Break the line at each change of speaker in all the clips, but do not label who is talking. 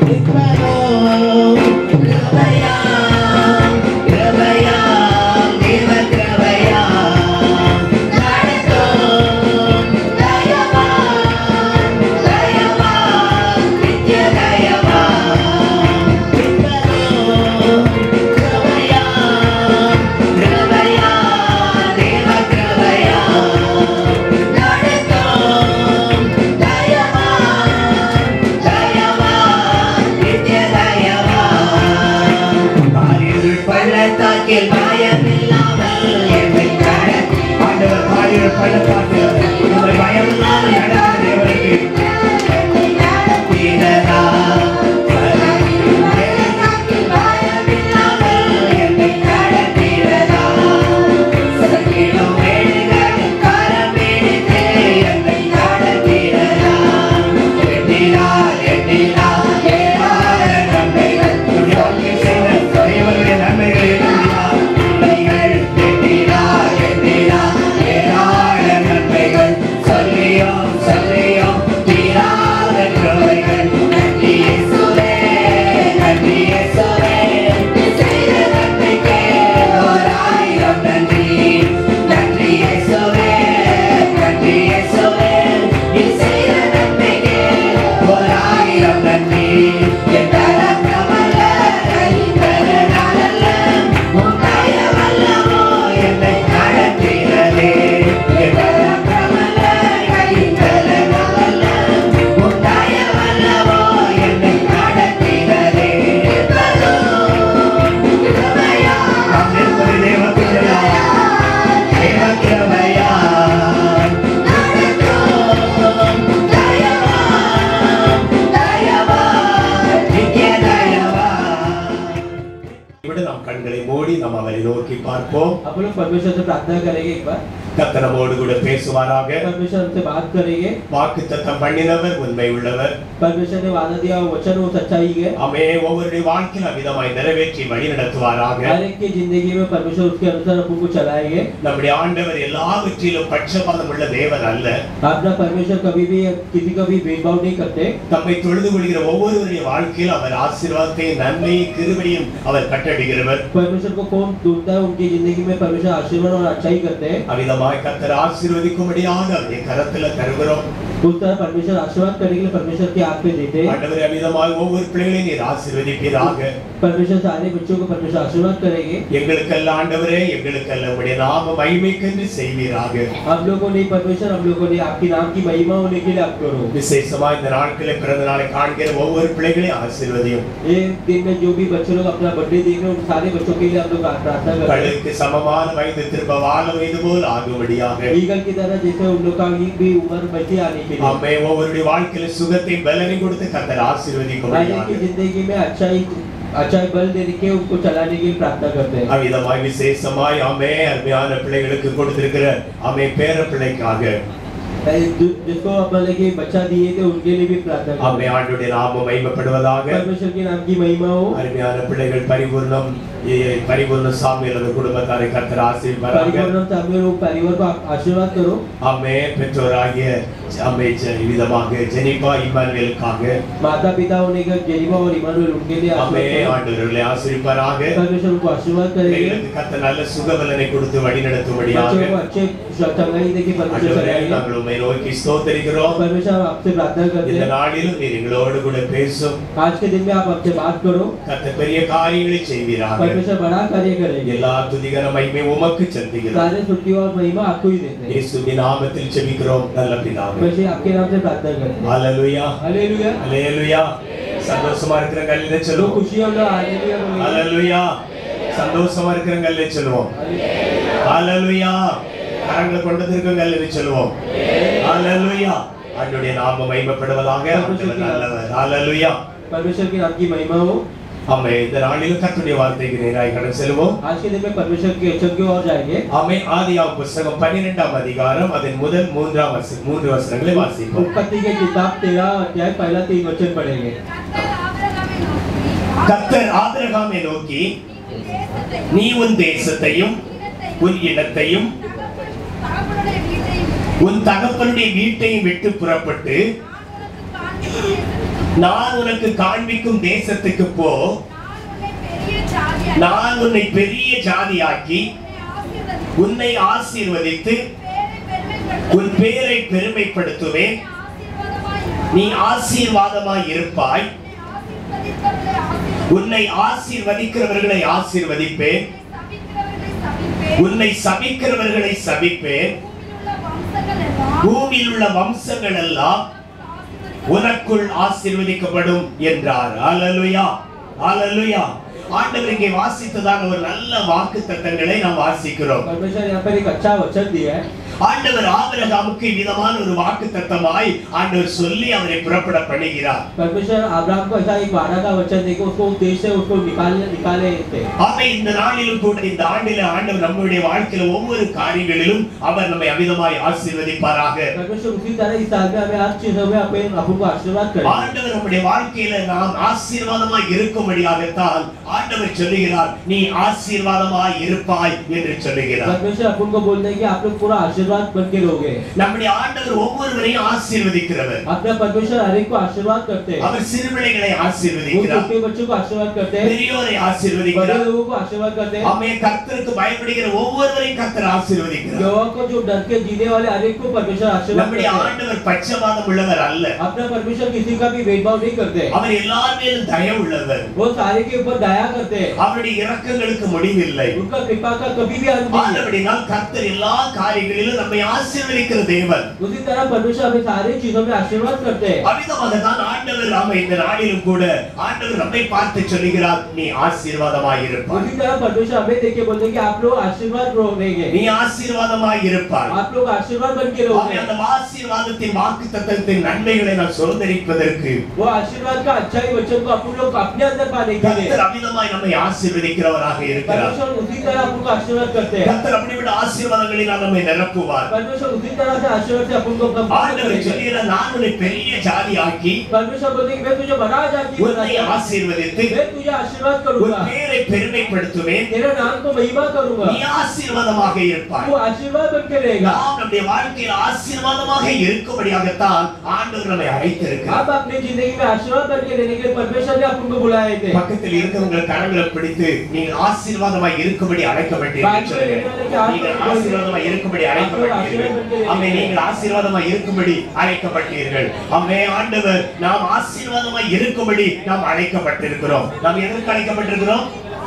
பள்ளத்தாக்கில் பயமில்லாமல் என்னை நடத்தி ஆண்டவர் பாடிய பள்ளத்தாக்கில் உங்களை பயமில்லாமல் நடத்துகிற தேவனுக்கு நடத்தினரா பள்ளத்தாக்கில் பயமில்லாமல் என்னை நடத்தினரா சகிலும் வேடுகளின் கரம் பிடித்து என்னை நடத்தினரா எண்ணினார் எண்ணினார் ஏராள நன்மைகள் உன் வாழ்க்கை செய்த தேவனுடைய நன்மைகளை எண்ணினார் நீங்கள் எண்ணினார் எண்ணினார் ஏராள நன்மைகள் சொல்லியோம் சொல்லியோம் தீராத கிருபைகள் நன்றி இயேசுவே நன்றி இயேசுவே நீ செய்த நன்மைக்கே ஓராயிரம் நன்றி நன்றி இயேசுவே நன்றி இயேசுவே நீ செய்த நன்மைக்கே ஓராயிரம் நன்றி என் தரக்கமல்ல கைத்தரனாலல்ல உன் தயவல்லவோ என்னை நடத்தினதே என் தரக்கமல்ல கைத்தரனாலல்ல உன் தயவல்லவோ என்னை நடத்தினதே கிருபையா நாம் நிற்பது தேவ கிருபையா தேவ கிருபையா நடத்தும் தயவா தயவா நித்திய தயவா இப்படி நாம் கண்களை மூடி நாம் அவரை நோக்கி பார்ப்போம்
अपन लोग परमेश्वर से प्रार्थना करेंगे एक बार
கர்த்தர் நம்மோடு கூட பேசுவாராக
परमेश्वर हमसे बात करेंगे
வாக்கு தத்தம் பண்ணினவர் உண்மை உள்ளவர்
परमेश्वर ने वादा दिया वो वचन वो सच्चाई है
அமே ஒவ்வொருடைய வாழ்க்கையில் அவ்விதமாய் நிறைவேற்றி வழி நடத்துவாராக
हर एक की जिंदगी में परमेश्वर उसके अनुसार अपन को चलाएंगे
நம்முடைய ஆண்டவர் எல்லாவற்றிலும் பட்சபாதம் உள்ள தேவன் அல்ல
अपना परमेश्वर कभी भी किसी का भी भेदभाव नहीं करते
தம்மை தொழுது கொள்கிற ஒவ்வொருவருடைய வாழ்க்கையில் அவர் ஆசீர்வாதத்தையும் நன்மையும் கிருபையும் அவர் கட்டடுகிறவர்
परमेश्वर को कौन ढूंढता है उनकी जिंदगी में परमेश्वर आशीर्वाद और अच्छाई करते हैं
அவ்விதமாய் கர்த்தர் ஆசீர்வதிக்கும்படியாக அவருடைய கரத்துல தருகிறோம்
उस तरह परमेश्वर आशीर्वाद करने के लिए परमेश्वर के हाथ पे देते हैं
ஆண்டவர் அவ்விதமாய் ஒவ்வொரு பிள்ளைகளையும் நீர் ஆசீர்வதிப்பீராக
परमेश्वर सारे बच्चों को परमेश्वर आशीर्वाद करेंगे
எங்களுக்கல்ல ஆண்டவரே எங்களுக்கல்ல உடைய நாம மகிமைக்கென்று செய்வீராக
हम लोगों ने परमेश्वर हम लोगों ने आपकी नाम की महिमा होने के लिए आप करो
விசேஷமா இந்த நாட்களில் பிறந்த நாளை காண்கிற ஒவ்வொரு பிள்ளைகளையும் ஆசீர்வதியும்
ये दिन में जो भी बच्चे लोग अपना बर्थडे देख रहे हैं उन सारे बच्चों के लिए हम लोग प्रार्थना करते हैं
கடலுக்கு சமமான வயது திரும்ப வாழ வயது போல் ஆகும்படியாக
ईगल की तरह जैसे उन लोग का भी उम्र बढ़ती आने के लिए
அம்மே ஒவ்வொருடைய வாழ்க்கையில சுகத்தை பலனை கொடுத்து கர்த்தர்
हर एक की
ஆசீர்வதிக்கும்படியாக
जिंदगी में अच्छाई अच्छाई बल देने के उनको चलाने की प्रार्थना करते हैं
அவ்விதமாய் விசேஷமாய் அம்மே அருமையான பிள்ளைகளுக்கு கொடுத்திருக்கிற அம்மே பேர பிள்ளைக்காக
जि- जिसको मतलब कि बच्चा दिए थे उनके लिए भी प्रार्थना
அம்மே
करते हैं
ஆண்டுடைய நாமம் மகிமைப்படுவதாக
परमेश्वर के नाम की महिमा हो
அருமையான பிள்ளைகள் பரிபூர்ணம் ஏ- பரிபூர்ண சாமியில் அந்த குடும்பத்தாரை கர்த்தர் ஆசீர்வாராக
परिवार सामने लोग परिवार को आप आशीर्वाद करो
அம்மே பெற்றோராகிய அம்மே ஜ- விதமாக ஜெனிபா இம்மானுவேலுக்காக
माता पिता होने का जेनिमा और इमानुएल उनके लिए
அம்மே
आशीर्वाद करो
ஆண்டவர்களை ஆசீர்வாராக
परमेश्वर उनको आशीर्वाद करेंगे
பிள்ளைகளுக்கு கர்த்தர் நல்ல சுகபலனை கொடுத்து வழி
बच्चों
நடத்தும்படியாக
को अच्छे चंगाई देके परमेश्वर
ஆண்டவரே
चलाएंगे
நாங்கள் உம்மை நோக்கி ஸ்தோத்தரிக்கிறோம்
परमेश्वर हम आपसे प्रार्थना करते
இந்த
हैं
நாளிலும் நீர் எங்களோடு கூட பேசும்
आज के दिन में आप हमसे बात करो
கர்த்தர் பெரிய காரியங்களை செய்வீராக
परमेश्वर बड़ा कार्य करेंगे
எல்லா துதிகர மகிமை உமக்கு செலுத்துகிறோம்
सारे छुट्टी और महिमा आपको ही देते हैं
இயேசுவின் நாமத்தில் ஜெபிக்கிறோம் நல்ல பிதாவே
वैसे आपके नाम से प्रार्थना करते हैं
ஹalleluya
हालेलुया
ஹalleluya சந்தோஷமா இருக்கிறவங்க இல்ல
जो
சொல்லுவோம்
खुशी होगा हालेलुया बोलिए।
ஹalleluya சந்தோஷமா இருக்கிறவங்க இல்ல சொல்லுவோம் ஹalleluya கரங்களை கொண்டு இருக்கவங்க இல்ல சொல்லுவோம் ஹalleluya ஆண்டவருடைய நாமம் மகிமைப்படுவதாக ஆண்டவர் நல்லவர் ஹalleluya
परमेश्वर के नाम की महिमा हो
ஆமே இந்த நாளிலும் கர்த்தருடைய வார்த்தைக்கு நேராய் கடந்து செல்வோம்
आज के दिन में परमेश्वर के वचन की ओर जाएंगे
ஆமே ஆதியாம் புஸ்தகம் பன்னிரெண்டாம் அதிகாரம் அதன் முதல் மூன்றாம் வச மூன்று வசனங்களை வாசிப்போம்
उत्पत्ति के किताब तेरह अध्याय पहला तीन वचन पढ़ेंगे
கர்த்தர் ஆபிரகாமை நோக்கி நீ உன் தேசத்தையும் உன் இனத்தையும் உன் தகப்பனுடைய வீட்டையும் விட்டு புறப்பட்டு நான் உனக்கு காண்பிக்கும் தேசத்துக்கு போ
நான் உன்னை பெரிய ஜாதியாக்கி
நான் உன்னை பெரிய ஜாதியாக்கி
உன்னை ஆசீர்வதித்து
உன்னை ஆசீர்வதித்து
பேரை பெருமைப்படுத்தி
உன் பேரை பெருமைப்படுத்துவேன்
நீ ஆசீர்வாதமாய்
நீ ஆசீர்வாதமாய் இருப்பாய்
உன்னை ஆசீர்வதித்தவர்களை ஆசீர்வதிப்பேன்
உன்னை ஆசீர்வதிக்கிறவர்களை ஆசீர்வதிப்பேன்
சபிக்கிறவர்களை சபிப்பேன்
உன்னை சபிக்கிறவர்களை சபிப்பேன்
பூமியில் உள்ள வம்சங்கள்
பூமியில் உள்ள வம்சங்கள்
எல்லாம்
எல்லாம்
ஆசீர்வதிக்கப்படும்.
உனக்குள் ஆசீர்வதிக்கப்படும் என்றார் அல்லலுயா அல்லலுயா ஆண்டவர் இங்கே வாசித்ததான ஒரு நல்ல வாக்கு தத்தங்களை நாம் வாசிக்கிறோம்
परमेश्वर यहाँ पर एक अच्छा वचन दिया है
ஆண்டவர் ஆபிரகாமுக்கு விதமான ஒரு வாக்கு தத்தமாய் ஆண்டவர் சொல்லி அவரை புறப்பட பண்ணுகிறார்
परमेश्वर अब्राहम को ऐसा एक वादा का वचन देकर उसको उद्देश्य से उसको निकाले निकाले थे
ஆமை இந்த நாளிலும் கூட இந்த ஆண்டில ஆண்டவர் நம்முடைய வாழ்க்கையில ஒவ்வொரு காரியங்களிலும் அவர் நம்மை அமிதமாய் ஆசீர்வதிப்பாராக
परमेश्वर उसी तरह इस साल में हमें हर चीजों में अपने प्रभु को आशीर्वाद करें
ஆண்டவர் நம்முடைய வாழ்க்கையில நாம் ஆசீர்வாதமாய் இருக்கும்படியாகத்தான் ஆண்டவர் சொல்லுகிறார் நீ ஆசீர்வாதமாய் இருப்பாய் என்று சொல்லுகிறார்
परमेश्वर अपन को बोलते हैं कि आप लोग पूरा आशीर्वाद बन के रहोगे
நம்முடைய ஆண்டவர் ஒவ்வொருவரையும் ஆசீர்வதிக்கிறவர்
अपना परमेश्वर हर एक को आशीर्वाद करते हैं
அவர் சிறுபிள்ளைகளை
वो
ஆசீர்வதிக்கிறார்
छोटे बच्चों को आशीर्वाद करते हैं
பெரியோரை
बड़े
ஆசீர்வதிக்கிறார்
लोगों को आशीर्वाद करते हैं
அம்மே கர்த்தருக்கு பயப்படுகிற ஒவ்வொருவரையும் கர்த்தர் ஆசீர்வதிக்கிறார்
युवाओं को जो डर के जीने वाले हर एक को परमेश्वर आशीर्वाद
நம்முடைய
करते हैं
ஆண்டவர் பட்சபாதம் உள்ளவர் அல்ல
अपना परमेश्वर किसी का भी भेदभाव नहीं करते
அவர் எல்லார் மேலும் தய உள்ளவர்
वो सारे के ऊपर दया करते हैं
அவருடைய இரக்கங்களுக்கு முடிவில்லை
उनका कृपा का कभी भी अंत नहीं है
ஆண்டவடினால் கர்த்தர் எல்லா காரியங்களிலும் நம்மை ஆசீர்வதிக்கிற தேவன்
उसी तरह परमेश्वर हमें सारी चीजों में आशीर्वाद करते हैं
அமிதமாக தான் ஆண்டவர் நாம இந்த நாளிலும் கூட ஆண்டவர் நம்மை பார்த்து சொல்லுகிறார் நீ ஆசீர்வாதமாய் இருப்பாய்
उसी तरह परमेश्वर हमें देखे बोलते हैं कि आप लोग आशीर्वाद रहेंगे
நீ ஆசீர்வாதமாய் இருப்பாய்
आप लोग आशीर्वाद बन के
ஆமே,
रहोगे
அந்த ஆசீர்வாதத்தின் வாக்கு தத்தத்தின் நன்மைகளை நான் சுதந்திரிப்பதற்கு
वो आशीर्वाद का अच्छा ही वचन को अपन लोग अपने अंदर पाने के लिए
கர்த்தர் அமிதமாய் நம்மை ஆசீர்வதிக்கிறவராக இருக்கிறார்
परमेश्वर उसी तरह अपन को आशीर्वाद करते हैं
கர்த்தர் அப்படிப்பட்ட ஆசீர்வாதங்களினால் நம்மை நிரப்புவார்
परमेश्वर उसी तरह से आशीर्वाद से अपन को कंप्लीट
ஆண்டவர்
करेंगे
சொல்லுகிறார் நான் உன்னை பெரிய ஜாதியாக்கி
परमेश्वर बोलते हैं कि मैं तुझे बड़ा जाति
உன்னை
बनाऊंगा
ஆசீர்வதித்து
मैं तुझे आशीर्वाद
உன்
करूंगा
பேரை பெருமைப்படுத்துவேன்
तेरे नाम को महिमा करूंगा
நீ ஆசீர்வாதமாக இருப்பாய்
तू आशीर्वाद बन के रहेगा
நாம் நம்முடைய வாழ்க்கையில் ஆசீர்வாதமாக இருக்கும்படியாகத்தான் ஆண்டவர் நம்மை அழைத்திருக்கிறார்
आप अपनी जिंदगी में आशीर्वाद बन के रहने के लिए परमेश्वर ने अपन को बुलाए थे
பக்கத்தில் இருக்கிறவங்க கரங்களை பிடித்து நீங்கள் ஆசீர்வாதமாய் இருக்கும்படி அழைக்கப்பட்டீர்கள் சொல்லுங்க நீங்கள் ஆசீர்வாதமாய் இருக்கும்படி அழைக்கப்பட்டீர்கள் அம்மே நீங்கள் ஆசீர்வாதமாய் இருக்கும்படி அழைக்கப்பட்டீர்கள் அம்மே ஆண்டவர் நாம் ஆசீர்வாதமாய் இருக்கும்படி நாம் அழைக்கப்பட்டிருக்கிறோம் நாம் எதற்கு அழைக்கப்பட்டிருக்கிறோம்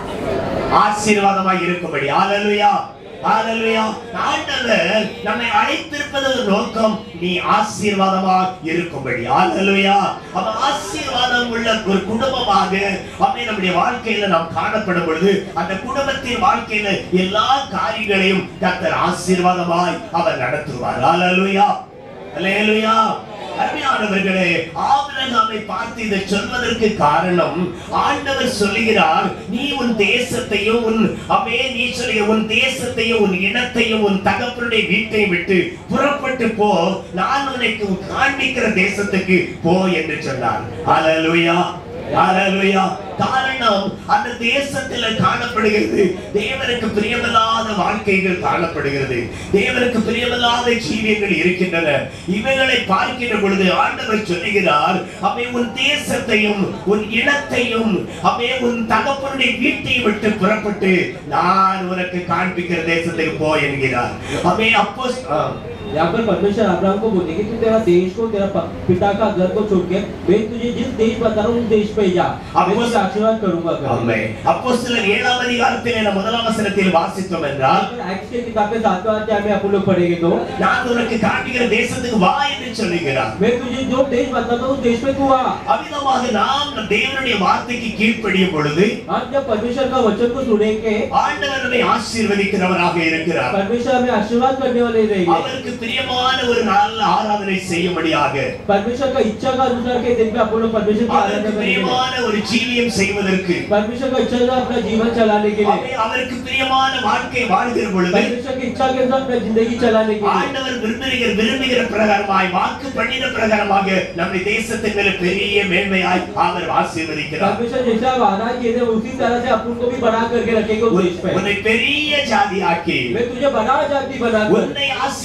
ஆசீர்வாதமாய் இருக்கும்படி ஹalleluya ஹalleluya ஆண்டவர் நம்மை அழைத்திருப்பது ஒரு நோக்கம் நீ ஆசீர்வாதமாக இருக்கும்படி ஹalleluya அப்ப ஆசீர்வாதம் உள்ள ஒரு குடும்பமாக அப்படி நம்முடைய வாழ்க்கையில நாம் காணப்படும் பொழுது அந்த குடும்பத்தின் வாழ்க்கையில எல்லா காரியங்களையும் கர்த்தர் ஆசீர்வாதமாய் அவர் நடத்துவார் ஹalleluya ஹalleluya அருமையானவர்களே ஆபிரகாமை பார்த்து இதை சொல்வதற்கு காரணம் ஆண்டவர் சொல்லுகிறார் நீ உன் தேசத்தையும் உன் அவே நீ சொல்லுங்க உன் தேசத்தையும் உன் இனத்தையும் உன் தகப்பனுடைய வீட்டையும் விட்டு புறப்பட்டு போ நான் உனக்கு காண்பிக்கிற தேசத்துக்கு போ என்று சொன்னார் ஹalleluya ஹalleluya காரணம் அந்த தேசத்துல காணப்படுகிறது தேவனுக்கு பிரியமில்லாத வாழ்க்கைகள் காணப்படுகிறது தேவனுக்கு பிரியமில்லாத ஜீவியங்கள் இருக்கின்றன இவைகளை பார்க்கின்ற பொழுது ஆண்டவர் சொல்லுகிறார் அவை உன் தேசத்தையும் உன் இனத்தையும் அவை உன் தகப்பனுடைய வீட்டை விட்டு புறப்பட்டு நான் உனக்கு காண்பிக்கிற தேசத்துக்கு போ என்கிறார் அவை அப்போ
यहाँ पर परमेश्वर अब्राहम को बोलते कि तू तेरा देश को तेरा प- पिता का घर को छोड़ के मैं तुझे जिस देश बता रहा हूँ उस देश पे जा
अब
मैं
वो-
तुझे आशीर्वाद करूंगा करके।
அம்மே அப்போ சிலர் ஏழாம் அதிகாரத்திலே நாம் முதலாம் வசனத்தில் வாசித்தோம் என்றால்
अगर एक्ट्स के किताब में सातवां अध्याय में अपन लोग पढ़ेंगे तो
நான் உனக்கு காண்பிக்கிற தேசத்துக்கு வா என்று சொல்லுகிறார்
मैं तुझे जो देश बताता हूँ उस देश में तू आ
அமிதமாக நாம் நம் தேவனுடைய வார்த்தைக்கு கீழ்ப்படியும் பொழுது
हम जब परमेश्वर का वचन को सुनेंगे
ஆண்டவர் நம்மை ஆசீர்வதிக்கிறவராக இருக்கிறார்
परमेश्वर हमें आशीर्वाद करने वाले रहेंगे
அவருக்கு பிரியமான ஒரு நல்ல ஆராதனை செய்யும்படியாக
परमेश्वर का इच्छा का अनुसार के दिन में अपन लोग परमेश्वर की
அவருக்கு
आराधना करेंगे
பிரியமான ஒரு ஜீவியம் செய்வதற்கு
परमेश्वर का इच्छा अनुसार अपना जीवन चलाने के लिए
அவை- அவருக்கு பிரியமான வாழ்க்கை வாழ்கிற பொழுது
परमेश्वर की इच्छा के अनुसार अपना जिंदगी चलाने के लिए
ஆண்டவர் விரும்புகிற விரும்புகிற பிரகாரமாய் வாக்கு பண்ணின பிரகாரமாக நம்முடைய தேசத்தின் மேல பெரிய மேன்மையாய் அவர் ஆசீர்வதிக்கிறார்
परमेश्वर जैसा वादा किए थे उसी तरह से अपन को भी बना करके रखेगा उस देश पे
உன்னை பெரிய ஜாதியாக்கி
मैं तुझे बड़ा जाति बनाकर
உன்னை ஆசீர்வதித்து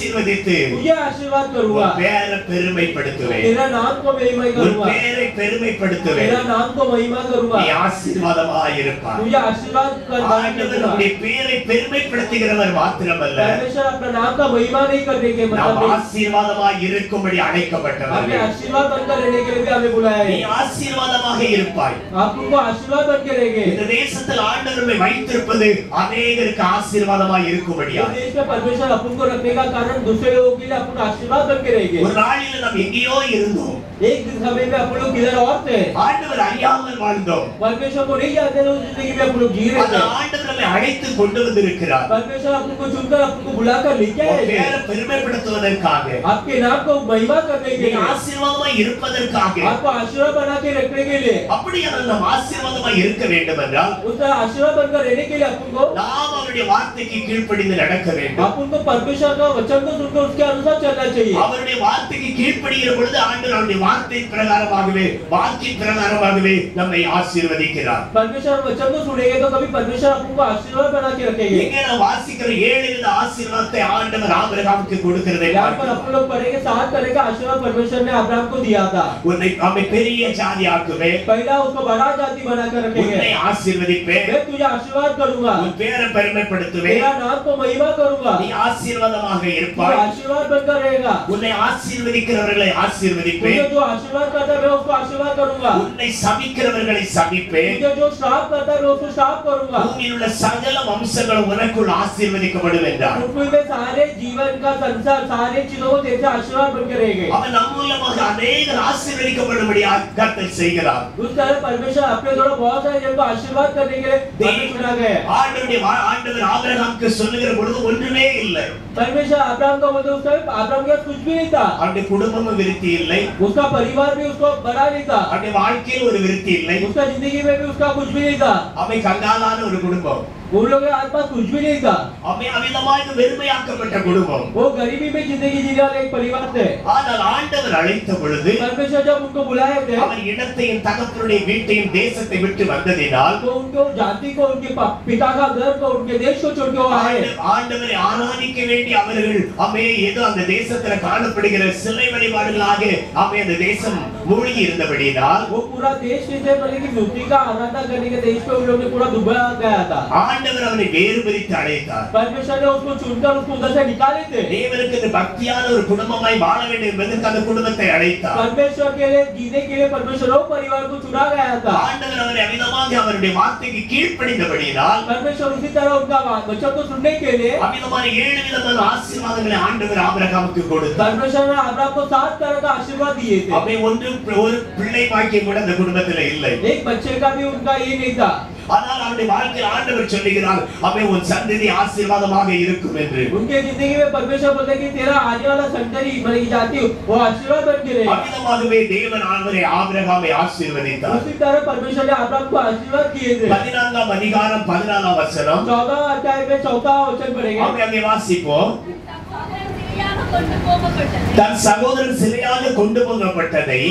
ஆசீர்வதித்து
तुझे आशीर्वाद करूंगा
உன் பேரை பெருமைப்படுத்துவேன்
तेरा नाम को महिमा
உன்
करूंगा
பேரை பெருமைப்படுத்துவேன்
तेरा नाम को महिमा करूंगा
நீ ஆசீர்வாதமாக இருப்பாய்
तुझे आशीर्वाद कर
ஆண்டவர் நம்முடைய பேரை பெருமைப்படுத்துகிறவர் மாத்திரமல்ல
परमेश्वर अपना नाम का महिमा नहीं करने के
நாம்
मतलब नहीं।
ஆசீர்வாதமாய் இருக்கும்படி
हमें
அழைக்கப்பட்டவர்கள்
आशीर्वाद बनकर रहने के लिए भी हमें बुलाया
நீ
है
ஆசீர்வாதமாக இருப்பாய்
आप उनको आशीर्वाद बन के रहेंगे
இந்த தேசத்தில் ஆண்டவர் நம்மை வைத்திருப்பது அநேகருக்கு ஆசீர்வாதமாய்
इस
இருக்கும்படியா
देश में परमेश्वर अपन को रखने का कारण दूसरे लोगों के लिए अपन आशीर्वाद बन के रहेंगे
ஒரு நாளில் நாம் எங்கேயோ இருந்தோம்
एक दिन समय में अपन लोग किधर और थे
ஆண்டவர் அறியாமல் வாழ்ந்தோம்
परमेश्वर को नहीं जानते थे उस जिंदगी में अपन लोग जी रहे
அந்த
थे
ஆண்டவர் நம்மை அழைத்து கொண்டு வந்திருக்கிறார்
परमेश्वर अपन को चुनकर अपन को बुलाकर लेके
உன்
आए थे
பேரை பெருமைப்படுத்துவதற்காக
आपके नाम को महिमा करने के
நீ
लिए
ஆசீர்வாதமாய் இருப்பதற்காக
आपको आशीर्वाद बना के रखने के लिए
அப்படியான நாம் ஆசீர்வாதமாய் இருக்க வேண்டும் என்றால்
उस तरह आशीर्वाद बनकर रहने के लिए अपन को
நாம் அவருடைய வார்த்தைக்கு கீழ்ப்படிந்து நடக்க வேண்டும்
अपन को परमेश्वर का वचन को सुनकर उसके अनुसार चलना चाहिए
அவருடைய வார்த்தைக்கு கீழ்ப்படுகிற பொழுது ஆண்டவர் அவருடைய வார்த்தை பிரகாரமாகவே வாக்கின் பிரகாரமாகவே நம்மை ஆசீர்வதிக்கிறார்
परमेश्वर वचन को सुनेंगे तो कभी परमेश्वर अपन को आशीर्वाद बना के रखेंगे
எங்கே நாம் வாசிக்கிற ஏழு வித ஆசீர்வாதத்தை ஆண்டவர் ஆபிரகாமுக்கு கொடுக்கிறதை
यहाँ पर
பார்க்கிறோம்.
अपन लोग पढ़ेंगे सात तरह का आशीर्वाद परमेश्वर ने अब्राहम को दिया था
உன்னை அவை பெரிய ஜாதியாக்குவேன்
पहला उसको बड़ा जाति बनाकर
உன்னை
रखेंगे
ஆசீர்வதிப்பேன்
मैं तुझे आशीर्वाद करूंगा
உன் பேரை பெருமைப்படுத்துவேன்
तेरा नाम को महिमा करूंगा
நீ ஆசீர்வாதமாக
तू
இருப்பாய்
आशीर्वाद बनकर रहेगा
உன்னை ஆசீர்வதிக்கிறவர்களை ஆசீர்வதிப்பேன்
मुझे जो आशीर्वाद करता है मैं उसको आशीर्वाद करूंगा
உன்னை சபிக்கிறவர்களை சபிப்பேன்
मुझे जो श्राप करता है मैं उसको श्राप करूंगा
பூமியில் உள்ள சகல வம்சங்களும் உனக்குள் ஆசீர்வதிக்கப்படும் என்றார்
पृथ्वी में सारे जीवन का संसार सारे चीजों को तेरे से आशीर्वाद बन के रहेंगे
அவன் நம் மூலமாக அநேகர் ஆசீர்வதிக்கப்படும்படியாக கர்த்தர் செய்கிறார்
उस तरह परमेश्वर अपने द्वारा बहुत सारे जन को आशीर्वाद करने के लिए हमें चुना गया है
ஆண்டவருடைய வா- ஆண்டவர் ஆபிரகாமுக்கு சொல்லுகிற பொழுது ஒன்றுமே இல்லை
परमेश्वर अब्राहम को बोलते उस समय अब्राहम के पास कुछ भी नहीं था
அவருடைய குடும்பமும் விருத்தி இல்லை
उसका परिवार भी उसको बड़ा नहीं था
அவருடைய வாழ்க்கையில் ஒரு விருத்தி இல்லை
उसका जिंदगी में भी उसका कुछ भी नहीं था
அவை கங்காலான ஒரு குடும்பம்
उन लोगों के आसपास कुछ भी नहीं था
அவை அமிதமாக வெறுமையாக்கப்பட்ட குடும்பம்
वो गरीबी में जिंदगी जीने वाले एक परिवार थे
ஆனால் ஆண்டவர் அழைத்த பொழுது
परमेश्वर जब उनको बुलाए थे
அவர் இடத்தையும் தகப்பனுடைய வீட்டையும் தேசத்தை விட்டு வந்ததினால்
तो उनको जाति को उनके पा- पिता का घर को उनके देश को छोड़ के वो आए
ஆண்ட- ஆண்டவரை ஆராதிக்க வேண்டிய அவர்கள் அமே ஏதோ அந்த தேசத்துல காணப்படுகிற சிலை வழிபாடுகளாக அவை அந்த தேசம் மூழ்கி இருந்தபடியினால்
वो पूरा देश जैसे मतलब कि मूर्ति का आराधना करने के देश पे उन लोगों ने पूरा डूबा गया था
ஆண்டவர் அவனை வேறு பிரித்து அழைத்தார்
परमेश्वर ने उसको चुनकर उसको उधर से निकाले थे
தேவனுக்கு இந்த பக்தியான ஒரு குடும்பமாய் வாழ வேண்டும் என்பதற்கு அந்த குடும்பத்தை அழைத்தார்
परमेश्वर के लिए जीने के लिए परमेश्वर वो परिवार को चुना गया था
ஆண்டவர் அவரை அமிதமாக அவருடைய வார்த்தைக்கு கீழ்ப்படிந்தபடியினால்
परमेश्वर उसी तरह उनका वचन को सुनने के लिए
அமிதமான ஏழு விதமான ஆசீர்வாதங்களை ஆண்டவர் ஆபிரகாமுக்கு கொடுத்தார்
परमेश्वर ने अब्राहम को सात तरह का आशीर्वाद दिए थे
அவை ஒன்று ஒரு பிள்ளை பாக்கியம் கூட அந்த குடும்பத்துல இல்லை
एक बच्चे का भी उनका ये नहीं था
ஆனால் அவருடைய வாழ்க்கையில் ஆண்டவர் சொல்லுகிறார் அவை உன் சந்ததி ஆசீர்வாதமாக இருக்கும் என்று
उनके जिंदगी में परमेश्वर बोलते हैं कि तेरा आने वाला संतरी मतलब की जाति वो आशीर्वाद बन के रहेगा
அமிதமாகவே தேவன் அவரை ஆபிரகாமை ஆசீர்வதித்தார்
उसी तरह परमेश्वर ने अब्राहम को आशीर्वाद किए थे
பதினான்காம் அதிகாரம் பதினாலாம் வசனம்
चौदह अध्याय में चौथा वचन पढ़ेंगे
அவை அங்கே வாசிப்போம்
சகோதரன் சிறையாக கொண்டு போகப்பட்டது
தன் சகோதரன் சிறையாக கொண்டு போகப்பட்டதை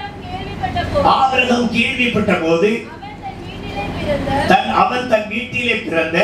ஆபிரகாம் கேள்விப்பட்ட போது
ஆபிரகாம் கேள்விப்பட்ட போது
அவன் தன் வீட்டிலே பிறந்த
தன் அவன் தன் வீட்டிலே பிறந்த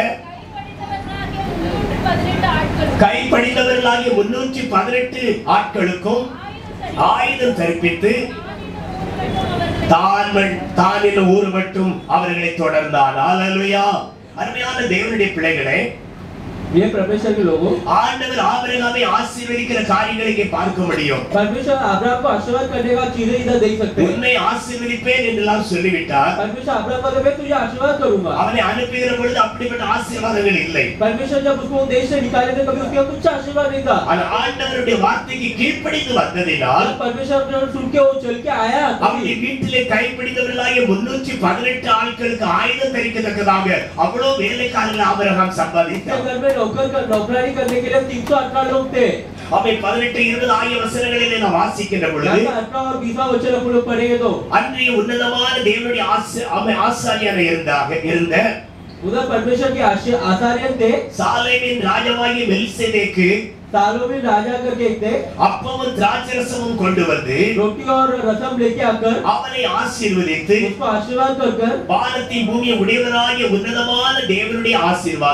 கைப்படித்தவனாகிய முன்னூற்று பதினெட்டு
கைப்படிந்தவர்களாகிய முன்னூற்றி பதினெட்டு
ஆட்களும்
ஆட்களுக்கும்
ஆயுதம் தரிப்பித்து
ஆயுதம் தரிப்பித்து தான் மட்- தான் என்னும் ஊர் மட்டும் அவர்களை தொடர்ந்தான் அல்லேலூயா அருமையான தேவனுடைய பிள்ளைகளே
ये परमेश्वर के लोगों
ஆண்டவர் ஆபிரகாமை ஆசீர்வதிக்கிற காரியங்களை இங்கே பார்க்க முடியும்
परमेश्वर अब्राहम को आशीर्वाद करने का चीजें इधर देख सकते हैं
உன்னை ஆசீர்வதிப்பேன் என்றெல்லாம் சொல்லிவிட்டார்
परमेश्वर अब्राहम को मैं तुझे आशीर्वाद करूंगा
அவனை அனுப்புகிற பொழுது அப்படிப்பட்ட ஆசீர்வாதங்கள் இல்லை
परमेश्वर जब उसको देश से निकाले थे कभी उसके कुछ आशीर्वाद नहीं था
ஆனால் ஆண்டவருடைய வார்த்தைக்கு கீழ்ப்படிந்து वந்ததினால்
जब परमेश्वर ने सुन के वो चल के आया
அவனுடைய வீட்டிலே கைப்பிடித்தவர்களாகிய முன்னூற்றி பதினெட்டு ஆட்களுக்கு ஆயுதம் தரிக்கத்தக்கதாக அவ்வளவு வேலைக்காரர்கள் ஆபிரகாம்
उसके
சம்பாதித்தார்
घर में नौकर कर नौकरानी करने के लिए तीन सौ अठारह लोग थे
அவை பதினெட்டு இருபது ஆகிய வசனங்களிலே நாம் வாசிக்கின்ற பொழுது
यहाँ अठारह और बीसवा वचन अपन लोग पढ़ेंगे तो
அன்றைய உன்னதமான தேவனுடைய ஆச- அவை ஆசாரியான இருந்தாக இருந்த
उधर परमेश्वर के आशी- आचार्य थे
சாலேமின் ராஜாவாகிய மெல்சேதேக்கு
सालों में राजा करके एक थे
அப்பமும் திராட்சரசமும் கொண்டு வந்து
रोटी और रसम लेके आकर
அவனை ஆசீர்வதித்து
उसको आशीर्वाद कर कर
வானத்தின் பூமியை உடையவனாகிய உன்னதமான தேவனுடைய ஆசீர்வாதம்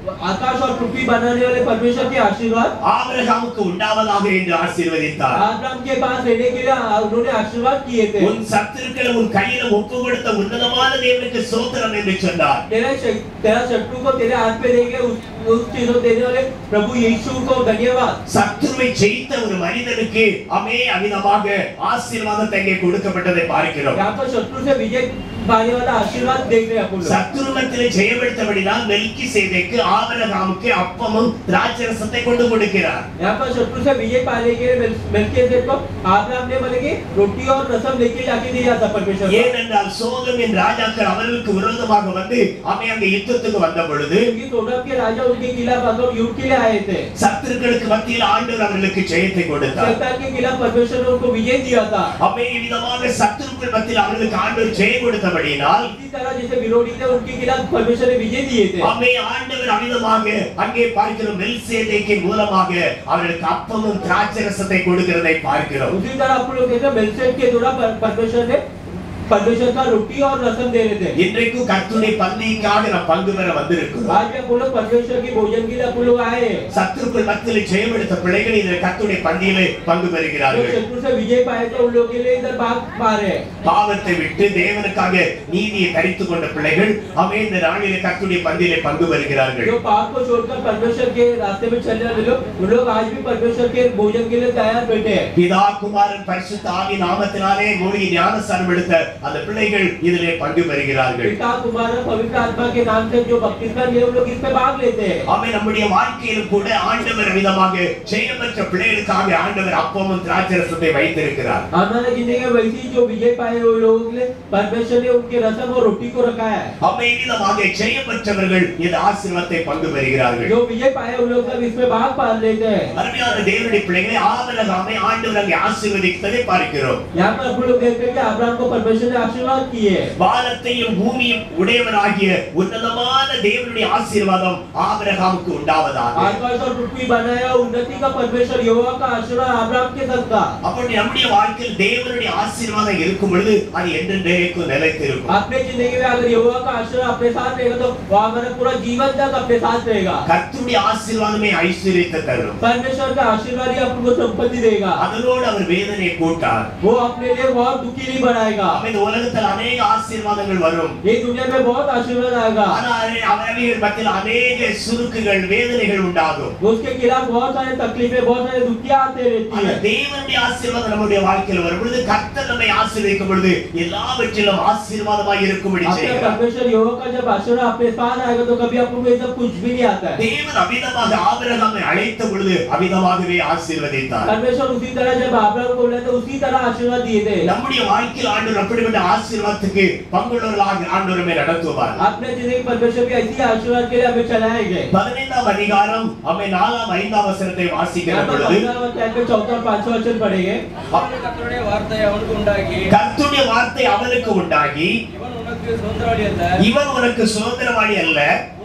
आकाश और पृथ्वी बनाने वाले परमेश्वर के आशीर्वाद
ஆபிரகாமுக்கு உண்டாவதாக என்று ஆசீர்வதித்தார்
आदम के पास रहने के लिए उन्होंने आशीर्वाद किए थे
உன் சத்துருக்களை உன் கையில ஒப்பு கொடுத்த உன்னதமான தேவனுக்கு சோத்திரம் என்று சொன்னார்
तेरा शक- तेरा शत्रु को तेरे हाथ पे देंगे उस उस चीजों देने वाले प्रभु यीशु को धन्यवाद
சத்துருவை ஜெயித்த ஒரு மனிதனுக்கு அமே அமிதமாக ஆசீர்வாதத்தை இங்கே கொடுக்கப்பட்டதை பார்க்கிறோம்
यहाँ पर शत्रु से विजय पाने वाला आशीर्वाद देख रहे हैं अपन लोग
சத்துருவத்திலே ஜெயமெடுத்தபடினால் மெல்கி செய்தேக்கு ஆபரகாமுக்கு அப்பமும் திராட்சரசத்தை கொண்டு கொடுக்கிறார்
यहाँ पर शत्रु से विजय पाने के लिए मिल- मिलके को आब्राम ने बोले कि रोटी और रसम लेके जाके दिया था परमेश्वर को
ஏனென்றால் சோதமின் ராஜாக்கள் அவர்களுக்கு விரோதமாக வந்து அவை அங்கே யுத்தத்துக்கு வந்த பொழுது
क्योंकि सोडम के राजा उनके खिलाफ आकर युद्ध के लिए आए थे
சத்துருக்களுக்கு மத்தியில் ஆண்டவர் அவர்களுக்கு ஜெயத்தை கொடுத்தார்
शैतान के खिलाफ परमेश्वर ने उनको विजय दिया था
அவை விதமாக சத்துருக்கள் மத்தியில் அவர்களுக்கு ஆண்டவர் ஜெயம் கொடுத்தபடியினால்
इसी तरह जैसे विरोधी थे उनके खिलाफ परमेश्वर ने विजय दिए थे
அவை ஆண்டவர் அமிதமாக அங்கே பார்க்கிறோம் மெல்சேதேக்கின் மூலமாக அவர்களுக்கு அப்பமும் திராட்சரசத்தை கொடுக்கிறதை பார்க்கிறோம்
उसी तरह अपन लोग कहते हैं मिलसेट के द्वारा पर- परमेश्वर ने परमेश्वर का रोटी और रसम दे रहे थे
இன்றைக்கும் கர்த்துடைய பந்திக்காக நாம் பங்கு பெற வந்திருக்கிறோம்
आज में अपन लोग परमेश्वर की भोजन के लिए अपन लोग आए हैं
சத்துருக்கள் மத்தியில் ஜெயமெடுத்த பிள்ளைகள் இந்த கர்த்துடைய பந்தியிலே பங்கு
जो
பெறுகிறார்கள்
शत्रु से विजय पाए थे उन लोगों के लिए इधर भाग पा रहे हैं
பாவத்தை விட்டு தேவனுக்காக நீதியை தரித்துக் கொண்ட பிள்ளைகள் அவை இந்த நாளிலே கர்த்துடைய பந்தியிலே பங்கு பெறுகிறார்கள்
जो पाप को छोड़कर परमेश्वर के रास्ते में चलने वाले लोग उन लोग आज भी परमेश्वर के भोजन के लिए तैयार बैठे हैं
பிதா குமாரன் பரிசுத்த ஆவி நாமத்தினாலே மூழ்கி ஞானஸ்தானம் எடுத்த அந்த பிள்ளைகள் இதிலே பங்கு பெறுகிறார்கள்
पिता कुमार और पवित्र आत्मा के नाम से जो बपतिस्मा लिए उन लोग इसमें भाग लेते हैं
அவை நம்முடைய வாழ்க்கையிலும் கூட ஆண்டவர் விதமாக ஜெயம் பெற்ற பிள்ளைகளுக்காக ஆண்டவர் அப்பமும் திராட்சரசத்தை வைத்திருக்கிறார்
हमारे जिंदगी में वैसी जो विजय पाए हुए लोगों के लिए परमेश्वर ने उनके रसम और रोटी को रखा है
அவை விதமாக ஜெயம் பெற்றவர்கள் இந்த ஆசீர்வாதத்தை பங்கு பெறுகிறார்கள்
जो विजय पाए उन लोग सब इसमें भाग पा लेते हैं
அருமையான தேவனுடைய பிள்ளைகளை ஆபரகாமை ஆண்டவர் அங்கே ஆசீர்வதித்ததை பார்க்கிறோம்
यहाँ पर हम लोग देखते हैं कि अब्राहम को परमेश्वर ने आशीर्वाद किए
வானத்தையும் பூமியும் உடையவராகிய உன்னதமான தேவனுடைய ஆசீர்வாதம் ஆபிரகாமுக்கு உண்டாவதாக
आकाश और पृथ्वी बनाया उन्नति का परमेश्वर यहोवा का आशीर्वाद अब्राहम के साथ था
அப்படி நம்முடைய வாழ்க்கையில் தேவனுடைய ஆசீர்வாதம் இருக்கும் பொழுது அது என்றென்றைக்கும் நிலைத்திருக்கும்
अपने जिंदगी में अगर यहोवा का आशीर्वाद अपने साथ रहेगा तो वो हमारा पूरा जीवन तक अपने साथ रहेगा
கர்த்தருடைய ஆசீர்வாதமே ஐஸ்வர்யத்தை தரும்
परमेश्वर का आशीर्वाद ही आपको संपत्ति देगा
அதனோடு அவர் வேதனையை கூட்டார்
वो अपने लिए बहुत दुखी नहीं बनाएगा
அப்ப இந்த உலகத்தில் அநேக ஆசீர்வாதங்கள் வரும்
ये दुनिया में बहुत आशीर्वाद आएगा
ஆனால் அவைகள் மத்தியில் அநேக சுருக்குகள் வேதனைகள் உண்டாகும்
उसके खिलाफ बहुत सारे तकलीफें बहुत सारे दुखियां आते रहती
அந்த
है
தேவனுடைய ஆசீர்வாதம் நம்முடைய வாழ்க்கையில் வரும் பொழுது கர்த்தர் நம்மை ஆசீர்வதிக்கும் பொழுது எல்லாவற்றிலும் ஆசீர்வாதமாய் இருக்கும்படி
आपका
செய்கிறார்
परमेश्वर यहोवा का जब आशीर्वाद अपने पास आएगा तो कभी आपको ये सब कुछ भी नहीं आता है
தேவன் அமிதமாக ஆபிரகாமை அழைத்த பொழுது அமிதமாகவே ஆசீர்வதித்தார்
परमेश्वर उसी तरह जब अब्राहम को बोले तो उसी तरह आशीर्वाद दिए थे
நம்முடைய வாழ்க்கையில் ஆண்டவர் அப்படிப்பட்ட ஆசீர்வாதத்துக்கு பங்குள்ளவர்களாக ஆண்டவரமே நடத்துவார்
अपने जिंदगी परमेश्वर के ऐसी आशीर्वाद के लिए हमें चलाएंगे
பதினைந்தாம் அதிகாரம் அவை நாலாம் ஐந்தாம் வசனத்தை வாசிக்கிற
यहाँ पर
பொழுது
पंद्रह अध्याय में चौथा और पांचवा वचन पढ़ेंगे
அவருடைய கர்த்தருடைய வார்த்தை அவனுக்கு உண்டாகி
கர்த்துடைய வார்த்தை அவனுக்கு உண்டாகி
இவன் உனக்கு சுதந்திரவாளி அல்ல
இவன் உனக்கு சுதந்திரவாளி அல்ல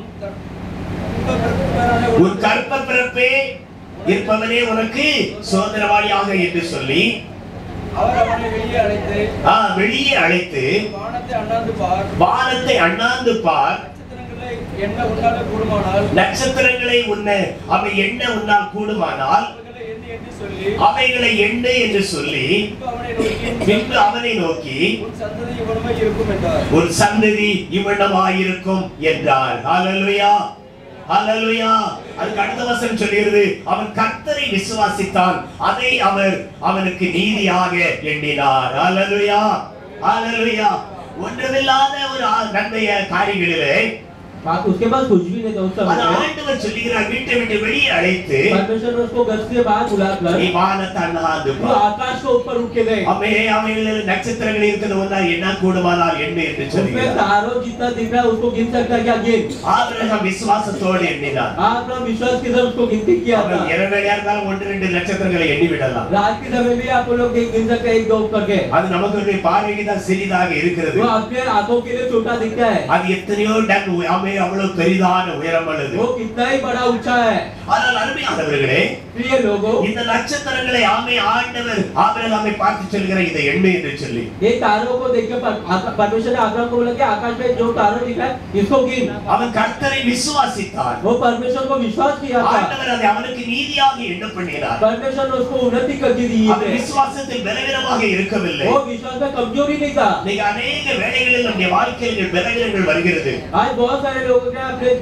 உன் கர்ப்ப- கர்ப்ப பிறப்பினாலே
உன் கற்ப பிறப்பே இருப்பவனே உனக்கு சுதந்திரவாளியாக என்று சொல்லி
அவர் அவனை வெளியே அழைத்து
ஆ, வெளியே அழைத்து
வானத்தை அண்ணாந்து பார்
வானத்தை அண்ணாந்து பார்
நட்சத்திரங்களை என்ன உன்னால கூடுமானால்
நட்சத்திரங்களை உன்ன அவை எண்ண உன்னால் கூடுமானால்
அவர்களை எண்ணி என்று சொல்லி
அவைகளை எண்ண என்று சொல்லி
பின்பு அவனை நோக்கி
பின்பு அவனை நோக்கி
உன் சந்ததி இவனுமே இருக்கும் என்றார்
உன் சந்ததி இவ்வளவாயிருக்கும் என்றார் ஹalleluya ஹalleluya அதுக்கு அடுத்த வசனம் சொல்கிறது அவன் கர்த்தரை விசுவாசித்தான் அதை அவர் அவனுக்கு நீதியாக எண்ணினார் ஹalleluya ஹalleluya ஒன்றுமில்லாத ஒரு ஆ- நன்மைய காரியங்களிலே
बात उसके पास कुछ भी नहीं था उस
அது
समय में।
ஆண்டவர் சொல்லுகிறார் வீட்டை விட்டு வெளியே அழைத்து
परमेश्वर ने उसको घर से बाहर बुलाकर
நீ வானத்தை அண்ணாந்து
वो
பார்.
आकाश को ऊपर उठ के गए
அவை அவைகளில் நட்சத்திரங்கள் இருக்கிறது ஒன்றா என்ன கூடுமானால் என்ன என்று
उसमें
சொல்லுகிறார்
तारों जितना दिख रहा है उसको गिन सकता है क्या गिन
ஆபிரகாம் விசுவாசத்தோடு எண்ணினார்
आपने विश्वास के साथ उसको गिनती किया था
அவன் இரவேளையா இருந்தாலும் ஒன்று ரெண்டு நட்சத்திரங்களை எண்ணி விடலாம்
रात के समय भी आप लोग गिन सकते हैं एक दो करके
அது நமக்கு பார்வைக்கு தான் சிறிதாக இருக்கிறது
वो अपने आंखों के लिए छोटा दिखता है
அது எத்தனையோ டன் அவை எல்லாமே அவ்வளவு பெரிதான உயரம் அல்லது
वो कितना ही बड़ा ऊंचा है
ஆனால் அருமையானவர்களே
प्रिय लोगों
இந்த நட்சத்திரங்களை ஆமை ஆண்டவர் ஆபிரகாமை பார்த்து சொல்கிற இதை எண்ணு என்று சொல்லி
ये तारों को देख के पर- आका- परमेश्वर ने अब्राहम को बोला कि आकाश में जो तारों दिखा है इसको गिन
அவன் கர்த்தரை விசுவாசித்தான்
वो परमेश्वर को विश्वास किया था
ஆண்டவர் அதை அவனுக்கு நீதியாக எண்ண பண்ணினார்
परमेश्वर ने उसको उन्नति करके दी
அவன்
है
விசுவாசத்தில் பலவீனமாக இருக்கவில்லை
वो विश्वास में कमजोरी नहीं था
இன்னைக்கு அநேக வேலைகளில் நம்முடைய வாழ்க்கையில் பலவீனங்கள் வருகிறது
आज बहुत सारे लोगों के अपने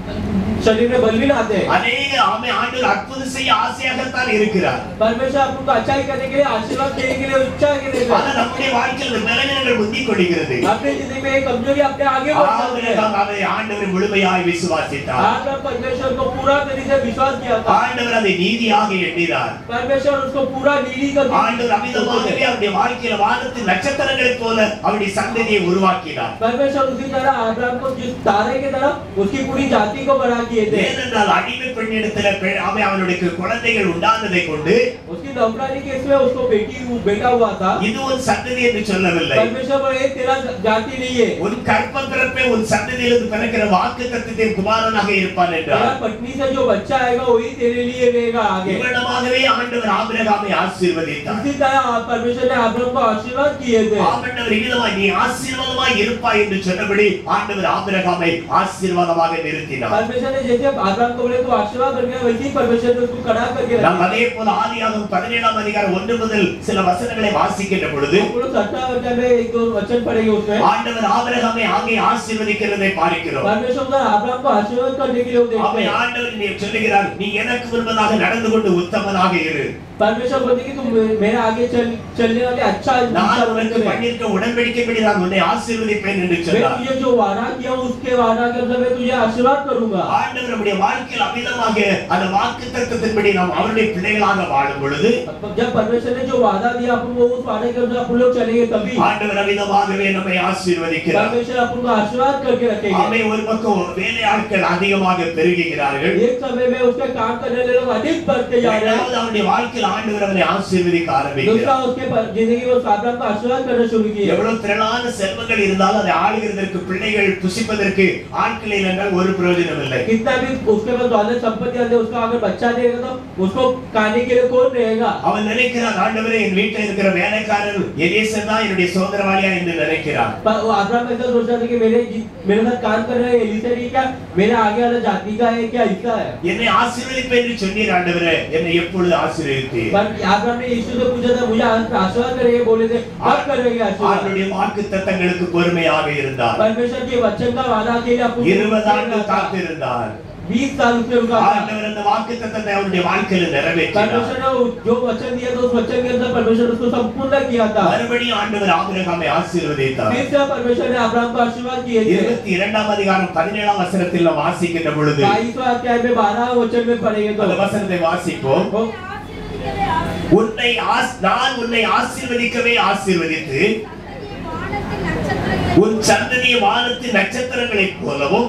शरीर में बल भी लाते हैं
அநேக ஆமை ஆண்டவர் அற்புதம் செய்ய ஆசையாகத்தான் இருக்கிறார்
परमेश्वर आपको अच्छाई करने के लिए आशीर्वाद देने के लिए उच्चा के लिए
ஆனா நம்முடைய வாழ்க்கையில் இந்த பலவீனங்கள் முந்திக் கொள்கிறது
अपनी जिंदगी में ये कमजोरी अपने आगे बढ़ जाती है
ஆபிரகாம் அவரை ஆண்டவர் முழுமையாய் விசுவாசித்தார்
आपने परमेश्वर को पूरा तरीके से विश्वास किया था
ஆண்டவர் அதை நீதியாக எண்ணினார்
परमेश्वर उसको पूरा नीति कर
ஆண்டவர் அமிதமாகவே அவருடைய வாழ்க்கையில வானத்தின் நட்சத்திரங்களைப் போல அவருடைய சந்ததியை உருவாக்கினார்
परमेश्वर उसी तरह अब्राहम को जिस तारे की तरह उसकी पूरी जाति को बड़ा किए थे
ஏனென்றால் அடிமை பெண்ணிடத்துல பெ- அவன் அவனுடைய குழந்தைகள் உண்டானதை கொண்டு
उसकी नौकरानी के इसमें उसको बेटी बेटा हुआ था
இது உன் சந்ததி என்று சொல்லவில்லை
परमेश्वर बोले "ये तेरा जाति नहीं है
உன் கற்ப பிறப்பே உன் சந்ததியிலிருந்து பிறக்கிற வாக்கு தத்துவத்தின் குமாரனாக இருப்பான்
तेरा
என்றார்
पत्नी से जो बच्चा आएगा वही तेरे लिए रहेगा आगे
இவ்வளவாகவே ஆண்டவர் ஆபிரகாமை ஆசீர்வதித்தார்
इसी तरह परमेश्वर ने अब्राहम को आशीर्वाद किए थे
ஆண்டவர் இவ்விதமாய் நீ ஆசீர்வாதமாய் இருப்பாய் என்று சொன்னபடி ஆண்டவர் ஆபிரகாமை ஆசீர்வாதமாக நிறுத்தினார்
परमेश्वर ने जैसे अब्राहम को बोले तो आशीर्वाद करके वैसे ही परमेश्वर ने उसको खड़ा करके
நாம்
रखा
அதே போல ஆதியாகமம் பதினேழாம் அதிகாரம் ஒன்று முதல் சில வசனங்களை வாசிக்கின்ற பொழுது
हम लोग सत्रह अध्याय में एक दो वचन पढ़ेंगे उसमें
ஆண்டவர் ஆபிரகாமை ஆங்கே ஆசீர்வதிக்கிறதை பார்க்கிறோம்
परमेश्वर उधर अब्राहम को आशीर्वाद करने के लिए वो देखते
அவை
हैं
ஆண்டவர் நீ சொல்லுகிறார் நீ எனக்கு முன்பதாக நடந்து கொண்டு உத்தமனாக இரு
परमेश्वर बोलते कि तुम मेरे आगे चल चलने वाले अच्छा
நான்
अच्छा
உனக்கு
बनते हैं।
பண்ணிருக்க உடன்படிக்கைப்படி நான் உன்னை ஆசீர்வதிப்பேன் என்று
मैं
சொன்னார்
तुझे जो वादा किया उसके वादा के अनुसार मैं तुझे आशीर्वाद करूंगा
ஆண்டவர் நம்முடைய வாழ்க்கையில் அமிதமாக அந்த வாக்கு தத்துவத்தின்படி நாம் அவருடைய பிள்ளைகளாக வாழும் பொழுது
जब परमेश्वर ने जो वादा दिया अपन को उस वादे के अनुसार अपन लोग चलेंगे तभी
ஆண்டவர் அமிதமாகவே நம்மை ஆசீர்வதிக்கிறார்
परमेश्वर अपन को आशीर्वाद करके रखेंगे
அவை ஒரு பக்கம் வேலையாட்கள் அதிகமாக பெருகுகிறார்கள்
एक समय में उसके काम करने वाले लोग अधिक बढ़ते जा रहे हैं
இரண்டாவது அவனுடைய வாழ்க்கையில் ஆண்டவர் அவனை ஆசீர்வதிக்க
दूसरा
ஆரம்பிக்கிறார்
उसके पर- जिंदगी में उस अब्राहम को आशीर्वाद करना शुरू किया
எவ்வளவு திரளான செல்வங்கள் இருந்தாலும் அதை ஆளுகிறதற்கு பிள்ளைகள் புசிப்பதற்கு ஆட்கள் இல்லை என்றால் ஒரு பிரயோஜனம் இல்லை
कितना भी उसके पास दौलत संपत्ति आते उसका अगर बच्चा देगा तो उसको खाने के लिए कौन रहेगा
அவன் நினைக்கிறான் ஆண்டவரே என் வீட்டில் இருக்கிற வேலைக்காரன் எதேசன் தான் என்னுடைய சோதரவாளியா என்று நினைக்கிறான்
पर वो अब्राहम ऐसा सोचता था कि मेरे जि- मेरे साथ काम कर रहे हैं एलिसा नहीं क्या मेरे आगे वाला जाति का है क्या हिस्सा है
என்னை ஆசீர்வதிப்பேன் என்று சொன்னீர் ஆண்டவரே என்னை எப்பொழுது ஆசீர்வதித்தீர்
पर अब्राहम ने यीशु से पूछा था मुझे आज आशीर्वाद करेंगे बोले थे कब करेंगे आशीर्वाद
அவனுடைய வாக்கு தத்தங்களுக்கு பொறுமையாக இருந்தார்
परमेश्वर के वचन का वादा के लिए आपको
இருபது ஆண்டு காத்திருந்தார்
बीस साल उसने रुका था
ஆண்டவர் அந்த வாக்கு தத்தத்தை அவனுடைய வாழ்க்கையில் நிறைவேற்றினார்
परमेश्वर ने वो- जो वचन दिया था उस वचन के अंदर परमेश्वर ने उसको संपूर्ण किया था
மறுபடியும் ஆண்டவர் ஆபிரகாமை ஆசீர்வதித்தார்
फिर से परमेश्वर ने अब्राहम को आशीर्वाद किए थे
இருபத்தி இரண்டாம் அதிகாரம் பதினேழாம் வசனத்தில் நாம் வாசிக்கின்ற பொழுது
बाईसवा अध्याय में बारह वचन में पढ़ेंगे
அந்த
तो
வசனத்தை வாசிப்போம்
वो
ஆசீர்வதிக்கவே ஆசீர்வதி-
உன்னை ஆஸ்- நான் உன்னை ஆசீர்வதிக்கவே ஆசீர்வதித்து
வானத்தின் நட்சத்திரங்களை
உன் சந்ததியை வானத்தின் நட்சத்திரங்களைப் போலவும்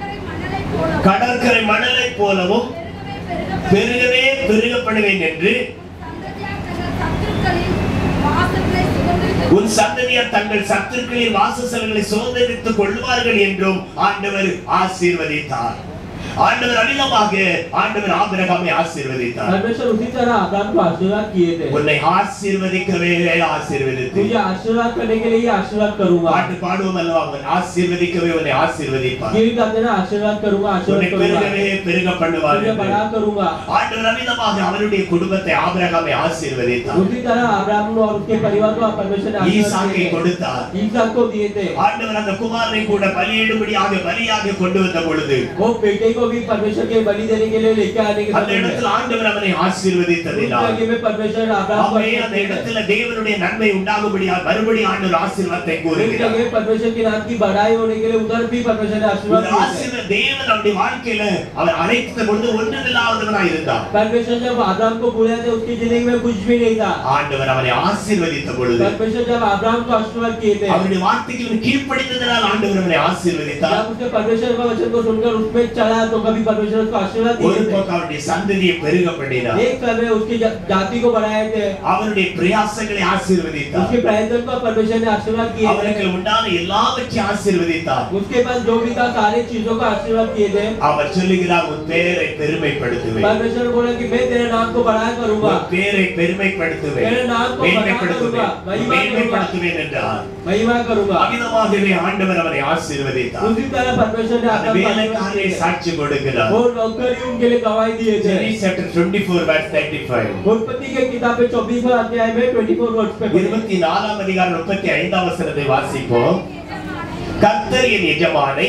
கடற்கரை மணலைப் போலவும்
பெருகவே
பெருகவே பெருக
பெருகப்படுவேன் என்று
சந்ததியார் தங்கள் சத்துருக்களின் வாசல்களை சுதந்திரித்துக்
உன் சந்ததியார் தங்கள் சத்துருக்களின் வாசஸ்தலங்களை சுதந்திரித்துக் கொள்வார்கள் என்றும் ஆண்டவர் ஆசீர்வதித்தார் ஆண்டவர் அமிதமாக ஆண்டவர் ஆபிரகாமை ஆசீர்வதித்தார்
परमेश्वर उसी तरह अब्राहम को आशीर्वाद किए थे
உன்னை ஆசீர்வதிக்கவே ஆசீர்வதித்து
तुझे आशीर्वाद करने के लिए ही आशीर्वाद करूंगा
பாட்டு பாடுவோம் அல்லவா உன்னை ஆசீர்வதிக்கவே உன்னை ஆசீர்வதிப்பார்
गिर करते ना आशीर्वाद करूंगा
உன்னை
आशीर्वाद करूंगा
பெருகவே பெருக பண்ணுவார்
तुझे
என்று.
बड़ा करूंगा
ஆண்டவர் அமிதமாக அவருடைய குடும்பத்தை ஆபிரகாமை ஆசீர்வதித்தார்
उसी तरह अब्राहम और उसके परिवार को परमेश्वर ने आशीर्वाद
ஈசாக்கை
किए थे
கொடுத்தார்
ईसाक को दिए थे
ஆண்டவர் அந்த குமாரனை கூட பலியிடும்படியாக பலியாக கொண்டு வந்த பொழுது
वो बेटे को भी परमेश्वर के बलि देने के लिए लेके आने के
அந்த
समय में
இடத்தில் ஆண்டவர் அவனை
उस
ஆசீர்வதித்ததினால்
जगह में परमेश्वर अब्राहम को
அவை அந்த
आशीर्वाद दिए थे।
இடத்துல தேவனுடைய நன்மை உண்டாகும்படியாக மறுபடி ஆண்டவர் ஆசீர்வாதத்தை
उस
கூறுகிறார்
जगह परमेश्वर के नाम की बढ़ाई होने के लिए उधर भी परमेश्वर ने आशीर्वाद
ஒரு
दिए थे
ஆசீர்வாத தேவன் அவருடைய வாழ்க்கையில அவர் அழைத்த பொழுது ஒன்றுமில்லாதவனாய் இருந்தார்
परमेश्वर जब अब्राहम को बुलाया था उसकी जिंदगी में कुछ भी नहीं था
ஆண்டவர் அவனை ஆசீர்வதித்த பொழுது
परमेश्वर जब अब्राहम को आशीर्वाद किए थे
அவருடைய வார்த்தைக்கு இவன் கீழ்ப்படிந்ததனால் ஆண்டவர் அவனை ஆசீர்வதித்தார்
जब उसने परमेश्वर का वचन को सुनकर उसमें चला तो कभी परमेश्वर उसको आशीर्वाद
ஒரு
दिए थे
பக்கம் அவருடைய சந்ததியை பெருக பண்ணினார்
एक समय उसकी जा- जाति को बढ़ाए थे
அவருடைய பிரயாசங்களை ஆசீர்வதித்தார்
उसके प्रयत्न को परमेश्वर ने आशीर्वाद किए
அவருக்கு
थे
உண்டான எல்லாவற்றையும் ஆசீர்வதித்தார்
उसके पास जो भी था सारी चीजों को आशीर्वाद किए थे
அவர் சொல்லுகிறார் உன் பேரை பெருமைப்படுத்துவேன்
परमेश्वर ने बोला कि मैं तेरे नाम को बढ़ाया करूंगा
உன் பேரை பெருமைப்படுத்துவேன்
मेरे नाम को
மேன்மைப்படுத்துவேன்
बढ़ा करूंगा, महिमा
மேன்மைப்படுத்துவேன் என்றார்
महिमा करूंगा
அமிதமாகவே ஆண்டவர் அவரை ஆசீர்வதித்தார்
उसी तरह परमेश्वर ने
அந்த
आत्मा को
வேலைக்காரரை
आशीर्वाद किए थे।
சாட்சி கொடுக்கிறார்
वो नौकरी उनके लिए गवाही दिए थे
Genesis chapter 24 verse 35
उत्पत्ति के किताब में चौबीसवा अध्याय में ट्वेंटी फोर वर्ष पे पढ़े।
இருபத்தி நாலாம் அதிகாரம் முப்பத்தி ஐந்தாம் வசனத்தை வாசிப்போம் கர்த்தர் என் எஜமானை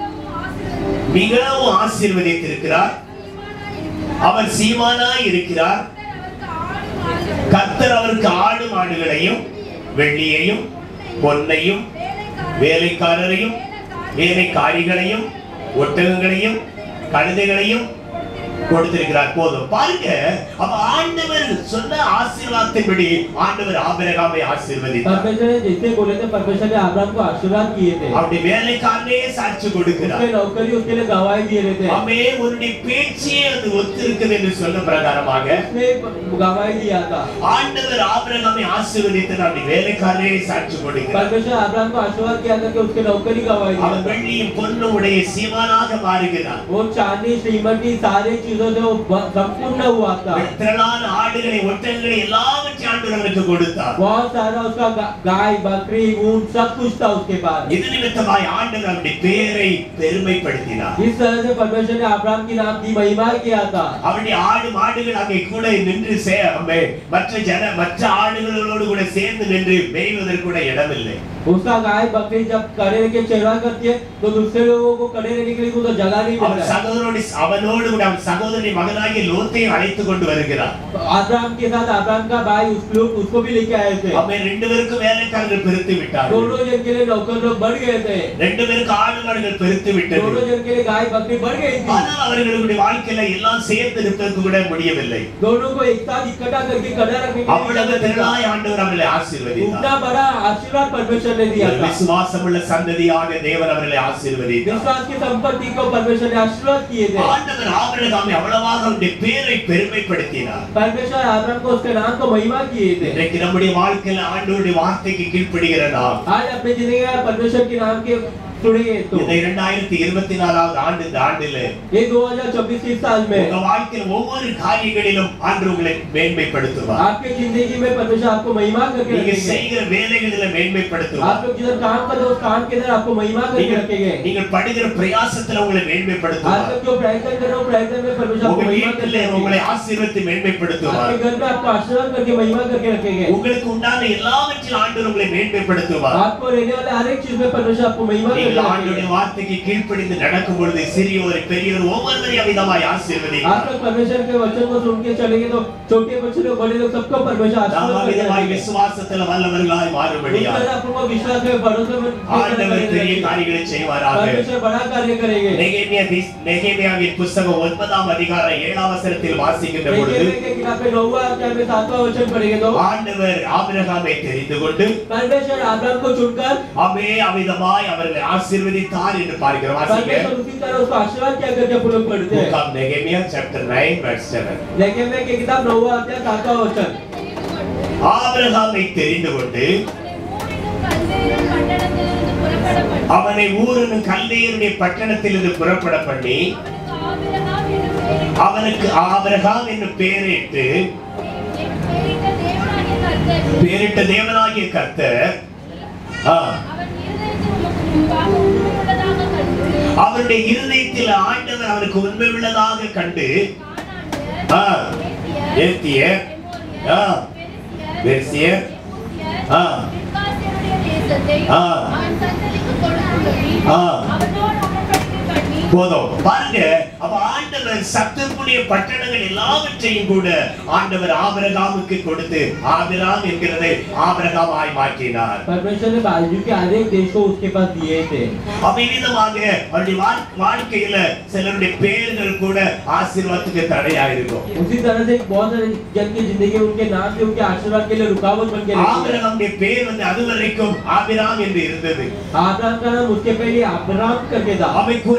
மிகவும் ஆசீர்வதித்திருக்கிறார் அவர் சீமானாய் இருக்கிறார் கர்த்தர் அவருக்கு ஆடு மாடுகளையும் வெள்ளியையும் பொன்னையும் வேலைக்காரரையும் வேலைக்காரிகளையும் ஒட்டகங்களையும் கழுதைகளையும் கொடுத்திருக்கிறார் போதும் பாருங்க அப்ப ஆண்டவர் சொன்ன ஆசீர்வாதத்தின்படி ஆண்டவர் ஆபிரகாமை ஆசீர்வதித்தார்
परमेश्वर ने जैसे बोले थे परमेश्वर ने अब्राहम को आशीर्वाद किए थे
அப்படி வேலைக்காரனே சாட்சி கொடுக்கிறார்
उसके नौकरी उसके लिए गवाही दिए रहे थे
அமே உன்னுடைய பேச்சே அது ஒத்திருக்குது என்று சொன்ன பிரகாரமாக
उसने गवाही दिया था
ஆண்டவர் ஆபிரகாமை ஆசீர்வதித்து அப்படி வேலைக்காரனே சாட்சி கொடுக்கிறார்
परमेश्वर अब्राहम को आशीर्वाद किया था कि उसके नौकरी गवाही
அவன்
दिया
வெள்ளியும் பொன்னும் உடைய சீமானாக மாறுகிறார்
वो चांदी श्रीमती सारी चीजों से वो ब- संपूर्ण हुआ था
திரளான ஆடுகளை ஒட்டகங்களை எல்லாவற்றையும் ஆண்டவர் அவனுக்கு கொடுத்தார்
बहुत सारा उसका गा- गाय बकरी ऊंट सब कुछ था उसके पास
இது நிமித்தமாய் ஆண்டவர் அவனுடைய பேரை பெருமைப்படுத்தினார்
इस तरह से परमेश्वर ने अब्राहम की नाम की महिमा किया था
அவனுடைய ஆடு மாடுகள் அங்கே கூட நின்று சே அம்மே, மற்ற ஜன மற்ற ஆடுகளோடு கூட சேர்ந்து நின்று மேய்வதற்கு கூட இடமில்லை
उसका गाय बकरी जब खड़े रह के चेहरा करती है तो दूसरे लोगों को खड़े रहने के लिए उधर जगह नहीं मिल
அவன்
रहा है
சகோதரனோடு அவனோடு கூட அவன் சகோதரி மகனாகிய லோத்தையும் அழைத்து கொண்டு வருகிறார்
तो अब्राहम के साथ अब्राहम का भाई उस लोग उसको भी लेके आए थे
அவன் ரெண்டு பேருக்கும் வேலைக்காரர்கள் பெருத்து விட்டார்
दोनों जन के लिए नौकर लोग बढ़ गए थे
ரெண்டு பேருக்கு ஆடு மாடுகள் பெருத்து விட்டது
दोनों जन के लिए गाय बकरी बढ़ गई थी
ஆனால் அவர்களுடைய வாழ்க்கையில எல்லாம் சேர்ந்து இருப்பதற்கு கூட முடியவில்லை
दोनों को एक साथ इकट्ठा करके खड़ा रखने के लिए
அவ்வளவு
जगह नहीं था।
திரளாய் ஆண்டவர் அவர்களை ஆசீர்வதித்தார்
उतना बड़ा आशीर्वाद परमेश्वर ने दिया
ஒரு
था
விசுவாசமுள்ள சந்ததியாக தேவன் அவர்களை ஆசீர்வதித்தார்
विश्वास की संपत्ति को परमेश्वर ने आशीर्वाद किए थे
ஆண்டவர் ஆபிரகாமை அவ்வளவாக அவருடைய பேரை பெருமைப்படுத்தினார்
परमेश्वर अब्राहम को उसके नाम को महिमा किए थे
இன்றைக்கு நம்முடைய வாழ்க்கையில ஆண்டவருடைய வார்த்தைக்கு கீழ்ப்படுகிற நாம்
आज अपने जिंदगी में परमेश्वर के नाम के सुनेंगे तो
இந்த இரண்டாயிரத்தி இருபத்தி நாலாவது ஆண்டு இந்த ஆண்டில
ये 2024 के साल में
உங்க வாழ்க்கையில் ஒவ்வொரு காரியங்களிலும் ஆண்டு உங்களை மேன்மைப்படுத்துவார்
आपके जिंदगी में परमेश्वर आपको महिमा करके
நீங்க
रखेंगे
செய்கிற வேலைகளில மேன்மைப்படுத்துவார்
आप लोग जिधर काम करते हो उस काम के अंदर आपको महिमा करके
நீங்கள்
रखेंगे
நீங்கள் படுகிற பிரயாசத்துல உங்களை
आज
மேன்மைப்படுத்துவார்
तक जो प्रयत्न कर रहे हो प्रयत्न में परमेश्वर
உங்க
आपको महिमा
வீட்டிலே
करके
உங்களை
रखेंगे
ஆசீர்வதித்து மேன்மைப்படுத்துவார்
आपके घर में आपको आशीर्वाद करके महिमा करके रखेंगे
உங்களுக்கு உண்டான எல்லாவற்றிலும் ஆண்டவர் உங்களை மேன்மைப்படுத்துவார்
आपको रहने वाले हर एक चीज में परमेश्वर आपको महिमा करके
நீங்கள்
रखेंगे
ஆண்டுடைய வார்த்தைக்கு கீழ்ப்படிந்து நடக்கும் பொழுது சிறியோர் பெரியோர் ஒவ்வொருவரையும் அவிதமாய்
आप
ஆசீர்வதிப்பார்
लोग परमेश्वर के वचन को सुन के चलेंगे तो छोटे बच्चे लोग बड़े लोग सबको परमेश्वर
நாம்
आशीर्वाद करके
அவிதமாய்
रखेंगे
விசுவாசத்துல வல்லவர்களாய்
उस
மாறுபடியா
तरह आपको विश्वास में भरोसे में
ஆண்டவர் பெரிய காரியங்களை செய்வாராக
परमेश्वर बड़ा कार्य करेंगे
நெகேமியா தி- நெகேமியாவின் புஸ்தகம் ஒன்பதாம் அதிகாரம் ஏழாம் வசனத்தில் வாசிக்கின்ற பொழுது
नehemiah के किताब में नौवा अध्याय में सातवां वचन पढ़ेंगे तो
ஆண்டவர் ஆபிரகாமை தெரிந்து கொண்டு
परमेश्वर अब्राहम को चुनकर
அவே அவிதமாய் அவர்களை ஆசீர்வதித்தார் என்று பார்க்கிறோம் வாசிங்க
परमेश्वर उसी तरह उसको आशीर्वाद क्या करके हम लोग पढ़ते
Book
हैं
of Nehemiah chapter 9 verse 7
नehemiah के किताब नौवा अध्याय सातवां वचन
ஆபிரகாமை தெரிந்து கொண்டு
அவனை மூடினும் கல்தேயரிலிருந்து புறப்பட
அவனை ஊரனும் கல்லேயருடைய
பண்ணி
பட்டணத்திலிருந்து புறப்பட பண்ணி
அவனுக்கு ஆபிரகாம் என்னும் பெயரிட்டு,
அவனுக்கு ஆபிரகாம் என்னும் பேரிட்டு
என் பெயரிட்ட தேவனாகிய கர்த்தர்
பேரிட்ட தேவனாகிய கர்த்தர் ஆ,
அவன் இருதயத்தில் உமக்கு முன்பாக உண்மையுள்ளதாக கண்டு
அவருடைய இருதயத்தில் ஆண்டவர் அவனுக்கு உண்மை உள்ளதாக கண்டு ஆ, ஏத்தியர், ஆ, பெரிசியர், ஆ, ஆ. ஆ. போதும் பாருங்க அப்ப ஆண்டவர் சத்துக்குரிய பட்டணங்கள் எல்லாவற்றையும் கூட ஆண்டவர் ஆபிரகாமுக்கு கொடுத்து ஆபிராம் என்கிறதை ஆபிரகாமாய் மாற்றினார்
परमेश्वर ने बाजू के हर एक देश को उसके पास दिए थे
அவ்விதமாக அவருடைய வாழ்- வாழ்க்கையில சிலருடைய பெயர்கள் கூட ஆசீர்வாதத்துக்கு தடையா இருக்கும்
उसी तरह से बहुत सारे जन की जिंदगी में उनके नाम से उनके आशीर्वाद के लिए रुकावट बन के रही है
ஆபிரகாமுடைய பேர் வந்து அதுவரைக்கும் ஆபிராம் என்று இருந்தது
अब्राहम का नाम उसके पहले अब्राहम करके था
அவை குறைவாகவே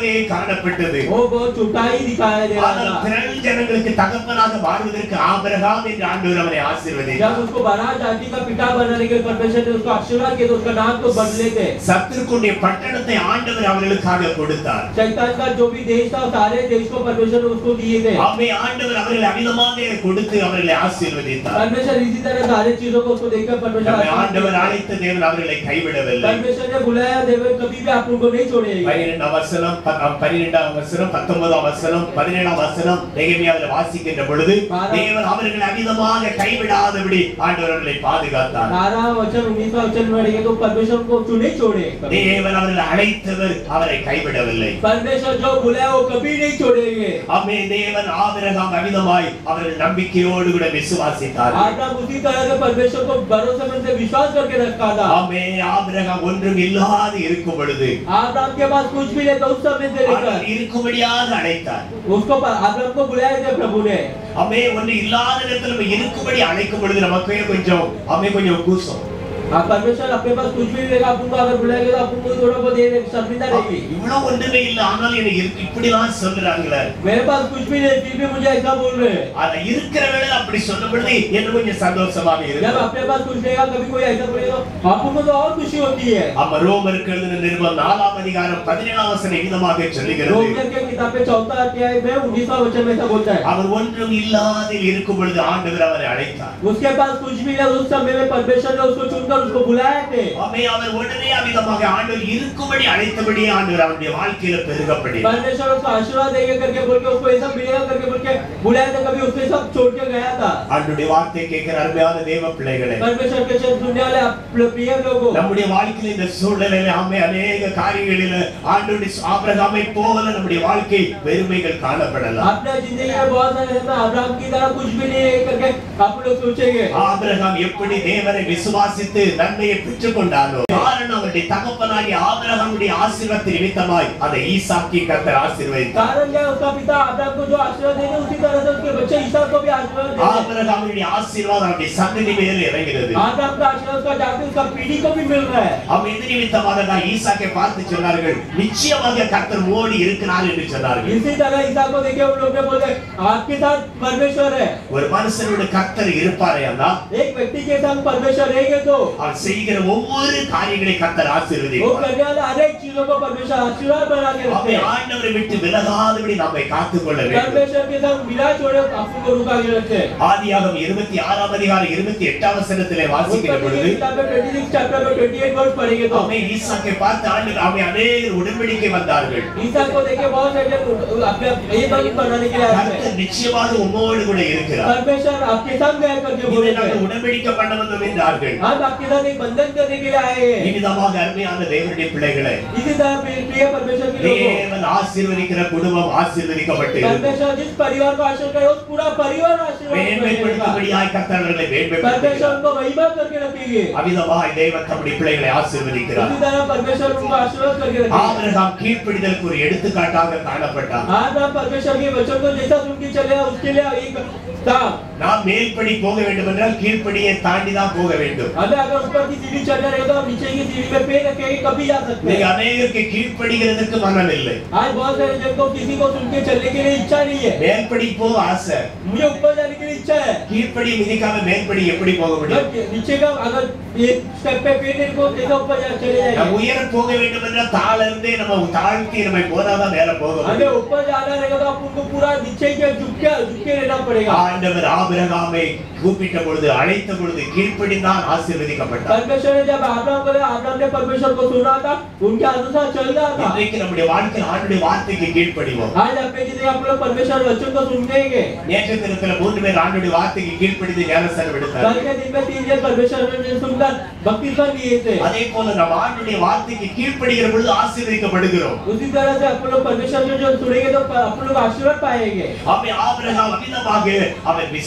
போலவே காணப்பட்டது
वो बहुत छोटा ही दिखाई दे रहा
ஆனால்
था
திரள் ஜனங்களுக்கு தகப்பனாக மாறுவதற்கு ஆபிரகாம் என்று ஆண்டவர் அவனை
जब
ஆசீர்வதித்தார்
उसको बड़ा जाति का पिता बनाने के परमेश्वर ने उसको आशीर्वाद किया तो उसका नाम तो बदले थे
சத்துருக்குடைய பட்டணத்தை ஆண்டவர் அவர்களுக்காக கொடுத்தார்
शैतान का जो भी देश था सारे देश को परमेश्वर ने उसको दिए थे
அவை ஆண்டவர் அவர்களை அமிதமாக கொடுத்து அவர்களை ஆசீர்வதித்தார்
परमेश्वर इसी तरह सारे चीजों को उसको देखकर परमेश्वर
நம்மை
आशीर्वाद
ஆண்டவர்
देता है।
அழைத்த தேவன் அவர்களை கைவிடவில்லை
परमेश्वर ने बुलाया देव कभी भी आप उनको नहीं छोड़ेगा
பன்னிரெண்டாம் வசனம் ப- பன்னிரெண்டாம் வசனம் பத்தொன்பதாம் வசனம் பதினேழாம் வசனம் நெகமியாவில் வாசிக்கின்ற பொழுது தேவன் அவர்களை அமிதமாக கைவிடாதபடி ஆண்டவர் அவர்களை பாதுகாத்தார்
बारह वचन उन्नीसवा वचन में पढ़ेंगे तो परमेश्वर को क्यों नहीं छोड़े
தேவன் அவர்களை அழைத்தவர் அவரை கைவிடவில்லை
परमेश्वर जो बुलाया वो कभी नहीं छोड़ेंगे
அம்மே தேவன் ஆபிரகாம் அமிதமாய் அவர்கள் நம்பிக்கையோடு கூட விசுவாசித்தார்
आदम उसी तरह से परमेश्वर को भरोसे में से विश्वास करके रखा था
ஆமே ஆபிரகாம் ஒன்றும் இல்லாது இருக்கும் பொழுது
आदम के पास कुछ भी नहीं था उस समय से
ஆனால்
लेकर
இருக்கும்படியாக அழைத்தார்
उसको आदम को बुलाया थे प्रभु ने
அம்மே ஒன்று இல்லாத இடத்துல நம்ம இருக்கும்படி அழைக்கும் பொழுது நமக்கே கொஞ்சம் அம்மே கொஞ்சம் கூசம்
आप परमेश्वर अपने पास कुछ भी लेगा आपको अगर बुलाएंगे तो आपको थोड़ा बहुत ये शर्मिंदा रहेगी
இவ்வளவு ஒன்றுமே இல்ல ஆனால் எனக்கு இருக்கு- இப்படிலாம் சொல்றாங்களே
मेरे पास कुछ भी नहीं फिर भी मुझे ऐसा बोल रहे हैं
ஆனா இருக்கிற வேளையில அப்படி சொன்ன பொழுது எனக்கு கொஞ்சம் சந்தோஷமாக
जब
இருக்கு
अपने पास कुछ लेगा कभी कोई ऐसा बोलेगा तो आपको तो और खुशी होती है
அப்ப ரோமருக்கு எழுதின நிருபம் நாலாம் அதிகாரம் பதினேழாம் வசனம் விதமாக சொல்லுகிறது
रोमियो के किताब के चौथा अध्याय में उन्नीसवा वचन में ऐसा बोलता है
அவர் ஒன்றும் இல்லாதில் இருக்கும் பொழுது ஆண்டவர் அவரை அழைத்தார்
उसके पास कुछ भी नहीं उस समय में परमेश्वर ने उसको चुनकर उसको बुलाया थे
அவை அவர் உடனே அவிதமாக ஆண்டவர் இருக்கும்படி அழைத்தபடியே ஆண்டவர் அவருடைய வாழ்க்கையில பெருகப்படினார்
परमेश्वर उसको आशीर्वाद देंगे करके बोल के उसको ये सब मिलेगा करके बोल के बुलाया था कभी उसने सब छोड़ के गया था
ஆண்டுடைய வார்த்தை கேட்கிற அருமையான தேவ பிள்ளைகளே
परमेश्वर के शब्द सुनने वाले आप प्रिय लोगों
நம்முடைய வாழ்க்கையில இந்த சூழ்நிலையில ஆமே அநேக காரியங்களில ஆண்டுடைய ஆபிரகாமை போல நம்முடைய வாழ்க்கை பெருமைகள் காணப்படலாம்
अपने जिंदगी में बहुत सारे ऐसा अब्राहम की तरह कुछ भी नहीं है करके आप लोग सोचेंगे
ஆபிரகாம் எப்படி தேவனை விசுவாசித்து நன்மையை பெற்றுக் கொண்டாரோ காரணம் அவருடைய தகப்பனாகிய ஆபிரகாமுடைய ஆசீர்வாதத்தின் நிமித்தமாய் அதை ஈசாக்கி கர்த்தர் ஆசீர்வதித்தார்
कारण क्या है? उसका पिता अब्राहम को जो आशीर्वाद देंगे उसी तरह से उसके बच्चे ईसा को भी आशीर्वाद देंगे
ஆபிரகாமுடைய ஆசீர்வாதம் அவருடைய சந்ததி மேல் இறங்கிறது
अब्राहम का आशीर्वाद उसका जाके उसका पीढ़ी को भी मिल रहा है
அவன் எது நிமித்தமாக தான் ஈசாக்கை பார்த்து சொன்னார்கள் நிச்சயமாக கர்த்தர் ஓடி இருக்கிறார் என்று சொன்னார்கள்
इसी तरह ईसा को देखे उन लोग ने बोले आपके साथ परमेश्वर है
ஒரு மனுஷனோட கர்த்தர் இருப்பாரே ஆனால்
एक व्यक्ति के साथ परमेश्वर रहेंगे तो
அவன் செய்கிற ஒவ்வொரு காரியங்களை கர்த்தர்
वो
ஆசீர்வதிப்பார்
करने वाले हर एक चीजों को परमेश्वर आशीर्वाद बना के रखते
அவன்
हैं
ஆண்டவரை விட்டு விலகாதபடி நம்மை காத்துக்கொள்ள வேண்டும்
परमेश्वर के साथ मिला छोड़े आपको को रुका के रखते हैं
ஆதியாகமம் இருபத்தி ஆறாம் அதிகாரம் இருபத்தி எட்டாம் வசனத்திலே வாசிக்கிற
उत्पत्ति
பொழுது
की किताब में 26 चैप्टर में 28 वर्ष पढ़ेंगे तो
அவன் ஈசாக்கை பார்த்து ஆண்டு அவன் அநேகர் உடன்படிக்கை வந்தார்கள்
ईसा को देखे बहुत सारे लोग अपने ये बंद बनाने के लिए आते हैं
கர்த்தர் நிச்சயமாக உம்மோடு கூட இருக்கிறார்
परमेश्वर आपके साथ गया करके
இதை
बोले
நாங்கள்
थे
உடன்படிக்கை பண்ண வந்தோம் என்றார்கள்
हम आपके साथ एक बंधन करने के लिए आए हैं
இனிதமாக அருமையான தேவனுடைய பிள்ளைகளை
इसी तरह प्रिय प्रिय परमेश्वर के लोगों
தேவன் ஆசீர்வதிக்கிற குடும்பம் ஆசீர்வதிக்கப்பட்டு இருக்கும்.
परमेश्वर जिस परिवार को आशीर्वाद करे उस पूरा परिवार आशीर्वाद करेगा
மேன்மைப்படுத்தும்படியாய் கர்த்தர் அவர்களை
परमेश्वर
மேன்மைப்படுத்துகிறார்
उनको महिमा करके रखेंगे
அவிதமாய் தேவன் தம்முடைய பிள்ளைகளை ஆசீர்வதிக்கிறார்
इसी तरह परमेश्वर उनको आशीर्वाद करके रखेगा
ஆபிரகாம் கீழ்ப்படிதலுக்கு ஒரு எடுத்துக்காட்டாக காணப்பட்டார்
आज आप परमेश्वर के वचन को जैसा सुन के चले उसके लिए एक था
நாம் மேல்படி போக வேண்டும் என்றால் கீழ்ப்படியை தாண்டி தான் போக வேண்டும்
हमें अगर ऊपर की सीढ़ी चढ़ना रहेगा तो हम नीचे की सीढ़ी पे पैर रखेंगे कभी जा सकते
இன்னைக்கு
हैं
அநேகருக்கு கீழ்ப்படிகிறதுக்கு மனம் இல்லை
आज बहुत सारे जन को किसी को सुन के चलने के लिए इच्छा नहीं है
மேல்படி போக ஆசை
मुझे ऊपर जाने के लिए इच्छा है
கீழ்ப்படி மிதிக்காம மேல்படி எப்படி போக முடியும்
बट नीचे का अगर एक स्टेप पे पैर नहीं को देखा ऊपर जा चले
நம்ம
जाएंगे
உயர போக வேண்டும் என்றால் தாழ இருந்தே நம்ம தாழ்த்தி நம்ம போனாதான் மேல போக
हमें
முடியும்
ऊपर जाना रहेगा तो आपको पूरा नीचे के झुक के झुक के रहना पड़ेगा
ஆண்டவர் ஆபிரகாமை கூப்பிட்ட பொழுது அழைத்த பொழுது கீழ்ப்படிந்தான் ஆசீர்வதிக்கப்பட்டார்
परमेश्वर ने जब अब्राहम को अब्राहम ने परमेश्वर को सुना था उनके अनुसार चल रहा था
இன்றைக்கு நம்முடைய வாழ்க்கையில் ஆண்டுடைய வார்த்தைக்கு கீழ்ப்படிவோம்
आज अपने जिंदगी आप लोग परमेश्वर वचन को सुनेंगे
நேற்று தினத்துல மூன்று பேர் ஆண்டுடைய வார்த்தைக்கு கீழ்ப்படிந்து ஞானஸ்தானம்
कल
எடுத்தார்
के दिन में तीन जन परमेश्वर ने सुनकर भक्ति कर लिए थे
அதே போல நம்ம ஆண்டுடைய வார்த்தைக்கு கீழ்ப்படுகிற பொழுது ஆசீர்வதிக்கப்படுகிறோம்
उसी तरह से आप लोग परमेश्वर ने जो सुनेंगे तो आप लोग आशीर्वाद पाएंगे
அவன் ஆபிரகாம் அமிதமாக அவன் விசுவாசித்தான்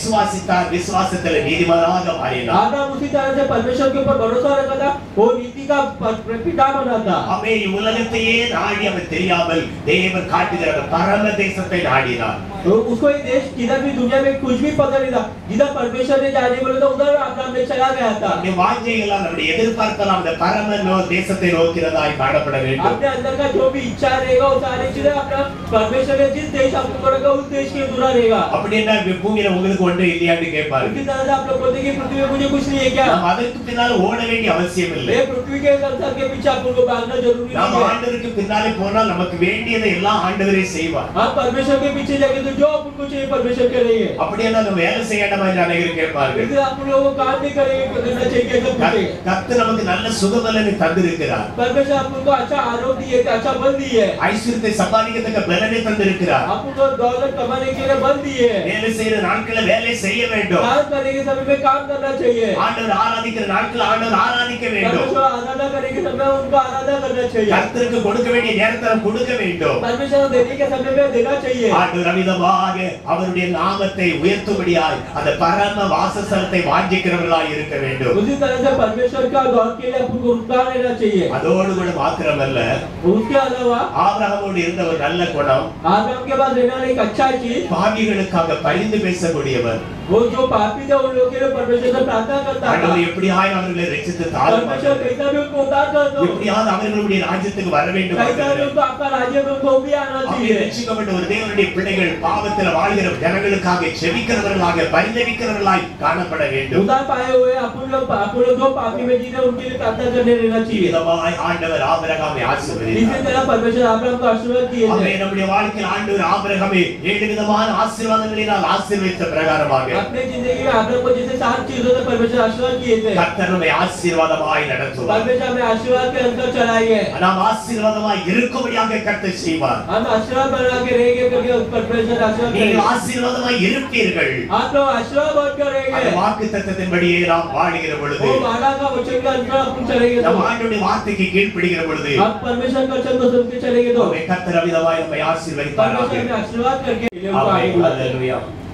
விசுவாசித்தார் விசுவாசத்தில் நீதிமானாக மாறினார்
अब्राहम उसी तरह से परमेश्वर के ऊपर भरोसा रखा था वो नीति का प- पिता बना था
அவை உலகத்தையே நாடி அவர் தெரியாமல் தேவன் காட்டுகிற அந்த பரம தேசத்தை நாடினார்
तो उसको ये देश किधर भी दुनिया में कुछ भी पता नहीं था जिधर परमेश्वर ने जाने बोले तो उधर अब्राहम ने चला गया था
நம்முடைய வாஞ்சைகளால் நம்முடைய எதிர்பார்க்கலாம் அந்த பரம நோ தேசத்தை நோக்கிறதாய் காணப்பட வேண்டும்
अपने अंदर का जो भी इच्छा रहेगा वो सारी चीजें अपना परमेश्वर ने जिस देश आपको करेगा उस देश के दूरा रहेगा
அப்படின்னா இந்த பூமியில உங்களுக்கு ஒன்று இல்லையான்னு கேட்பாரு
उसी तरह से आप लोग बोलते हैं कि पृथ्वी में मुझे कुछ नहीं है क्या
நாம் அதற்கு பின்னால் ஓட வேண்டிய அவசியம் இல்லை
ये पृथ्वी के संसार के पीछे आप उनको भागना जरूरी
நாம்
नहीं है
ஆண்டவருக்கு பின்னாலே போனால் நமக்கு வேண்டியதை எல்லாம் ஆண்டவரே செய்வார்
आप परमेश्वर के पीछे जाके तो जो आप उनको चाहिए परमेश्वर करेंगे
அப்படியே நம்ம வேலை செய்யாட்டமா என்று அநேகர் கேட்பார்கள்
लेकिन आप लोगों को काम नहीं करेंगे करना चाहिए सब
கத்-
कुछ
கர்த்தர் நமக்கு நல்ல சுகபலனை தந்திருக்கிறார்
परमेश्वर आप उनको अच्छा आरोप दिए थे अच्छा बल दिए
ஐஸ்வர்யத்தை சம்பாதிக்கத்தக்க பலனை தந்திருக்கிறார்
आप उनको दौलत कमाने के लिए बल दिए
வேலை செய்யற நாட்கள வேலை செய்ய வேண்டும்
काम करने के समय में काम करना चाहिए
ஆண்டவர் ஆராதிக்கிற நாட்கள் ஆண்டவர் ஆராதிக்க வேண்டும்
परमेश्वर आराधना करने के समय उनको आराधना करना चाहिए
கர்த்தருக்கு கொடுக்க வேண்டிய நேரத்தை நாம் கொடுக்க வேண்டும்
परमेश्वर को देने के समय में देना चाहिए
ஆண்டவர் அமிதமாக அவருடைய நாமத்தை உயர்த்தும்படியாய் அந்த பரம வாசஸ்தலத்தை வாஞ்சிக்கிறவர்களாய் இருக்க வேண்டும்
उसी तरह से परमेश्वर का दौर के लिए आपको रुका लेना चाहिए
அதோடு கூட மாத்திரமல்ல
उसके अलावा
ஆபிரகாமோடு இருந்த ஒரு நல்ல குணம்
आदम के पास रहने वाली एक अच्छा चीज
பாவிகளுக்காக பரிந்து பேசக்கூடியவர்
वो जो पापी थे उन लोगों के लिए परमेश्वर से प्रार्थना करता था
ஆண்டவர் எப்படியாய் அவர்களை ரட்சித்து
परमेश्वर
தாழ்வார்
कैसा भी उनको उतार कर दो
எப்படியாவது அவர்களுடைய ராஜ்யத்துக்கு வர வேண்டும்
कैसा भी
ஆண்டவரே.
उनको आपका राज्य में उनको भी आना
அப்படி
चाहिए
ரட்சிக்கப்பட்ட ஒரு தேவனுடைய பிள்ளைகள் பாவத்தில் வாழ்கிற ஜனங்களுக்காக செபிக்கிறவர்களாக பரிதவிக்கிறவர்களாய் காணப்பட வேண்டும்
उतार पाए हुए अपन लोग अपन लोग जो पापी में जीते उनके लिए प्रार्थना करने रहना चाहिए
விதமாய் ஆண்டவர் ஆபிரகாமை
इसी
ஆசீர்வதித்தார்
तरह परमेश्वर अब्राहम को आशीर्वाद किए
அவை
थे
நம்முடைய வாழ்க்கையில் ஆண்டவர் ஆபிரகாமை ஏழு விதமான ஆசீர்வாதங்களினால் ஆசீர்வதித்த பிரகாரமாக
अपने जिंदगी में अब्राहम को जैसे सात चीजों से परमेश्वर आशीर्वाद किए थे
கர்த்தர் நம்மை ஆசீர்வாதமாய் நடத்துவார்
परमेश्वर हमें आशीर्वाद के अंदर चलाएंगे
நாம் ஆசீர்வாதமாய் இருக்கும்படியாக கர்த்தர் செய்வார்
हम आशीर्वाद बना के रहेंगे क्योंकि परमेश्वर आशीर्वाद
நீங்கள்
करेंगे
ஆசீர்வாதமாய் இருப்பீர்கள்
आप लोग आशीर्वाद बनकर
அந்த
रहेंगे
வாக்கு தத்தத்தின்படியே நாம் வாழுகிற பொழுது
वो माला का वचन के अंदर अपन चलेंगे तो
நம் ஆண்டுடைய வார்த்தைக்கு கீழ்ப்படுகிற பொழுது
आप परमेश्वर का वचन को सुन के चलेंगे तो
நம்மை கர்த்தர் அவிதமாய் நம்மை ஆசீர்வதிப்பாராக
परमेश्वर हमें आशीर्वाद करके उनको आगे
ஆமென்
बुलाते हैं।
ஹalleluya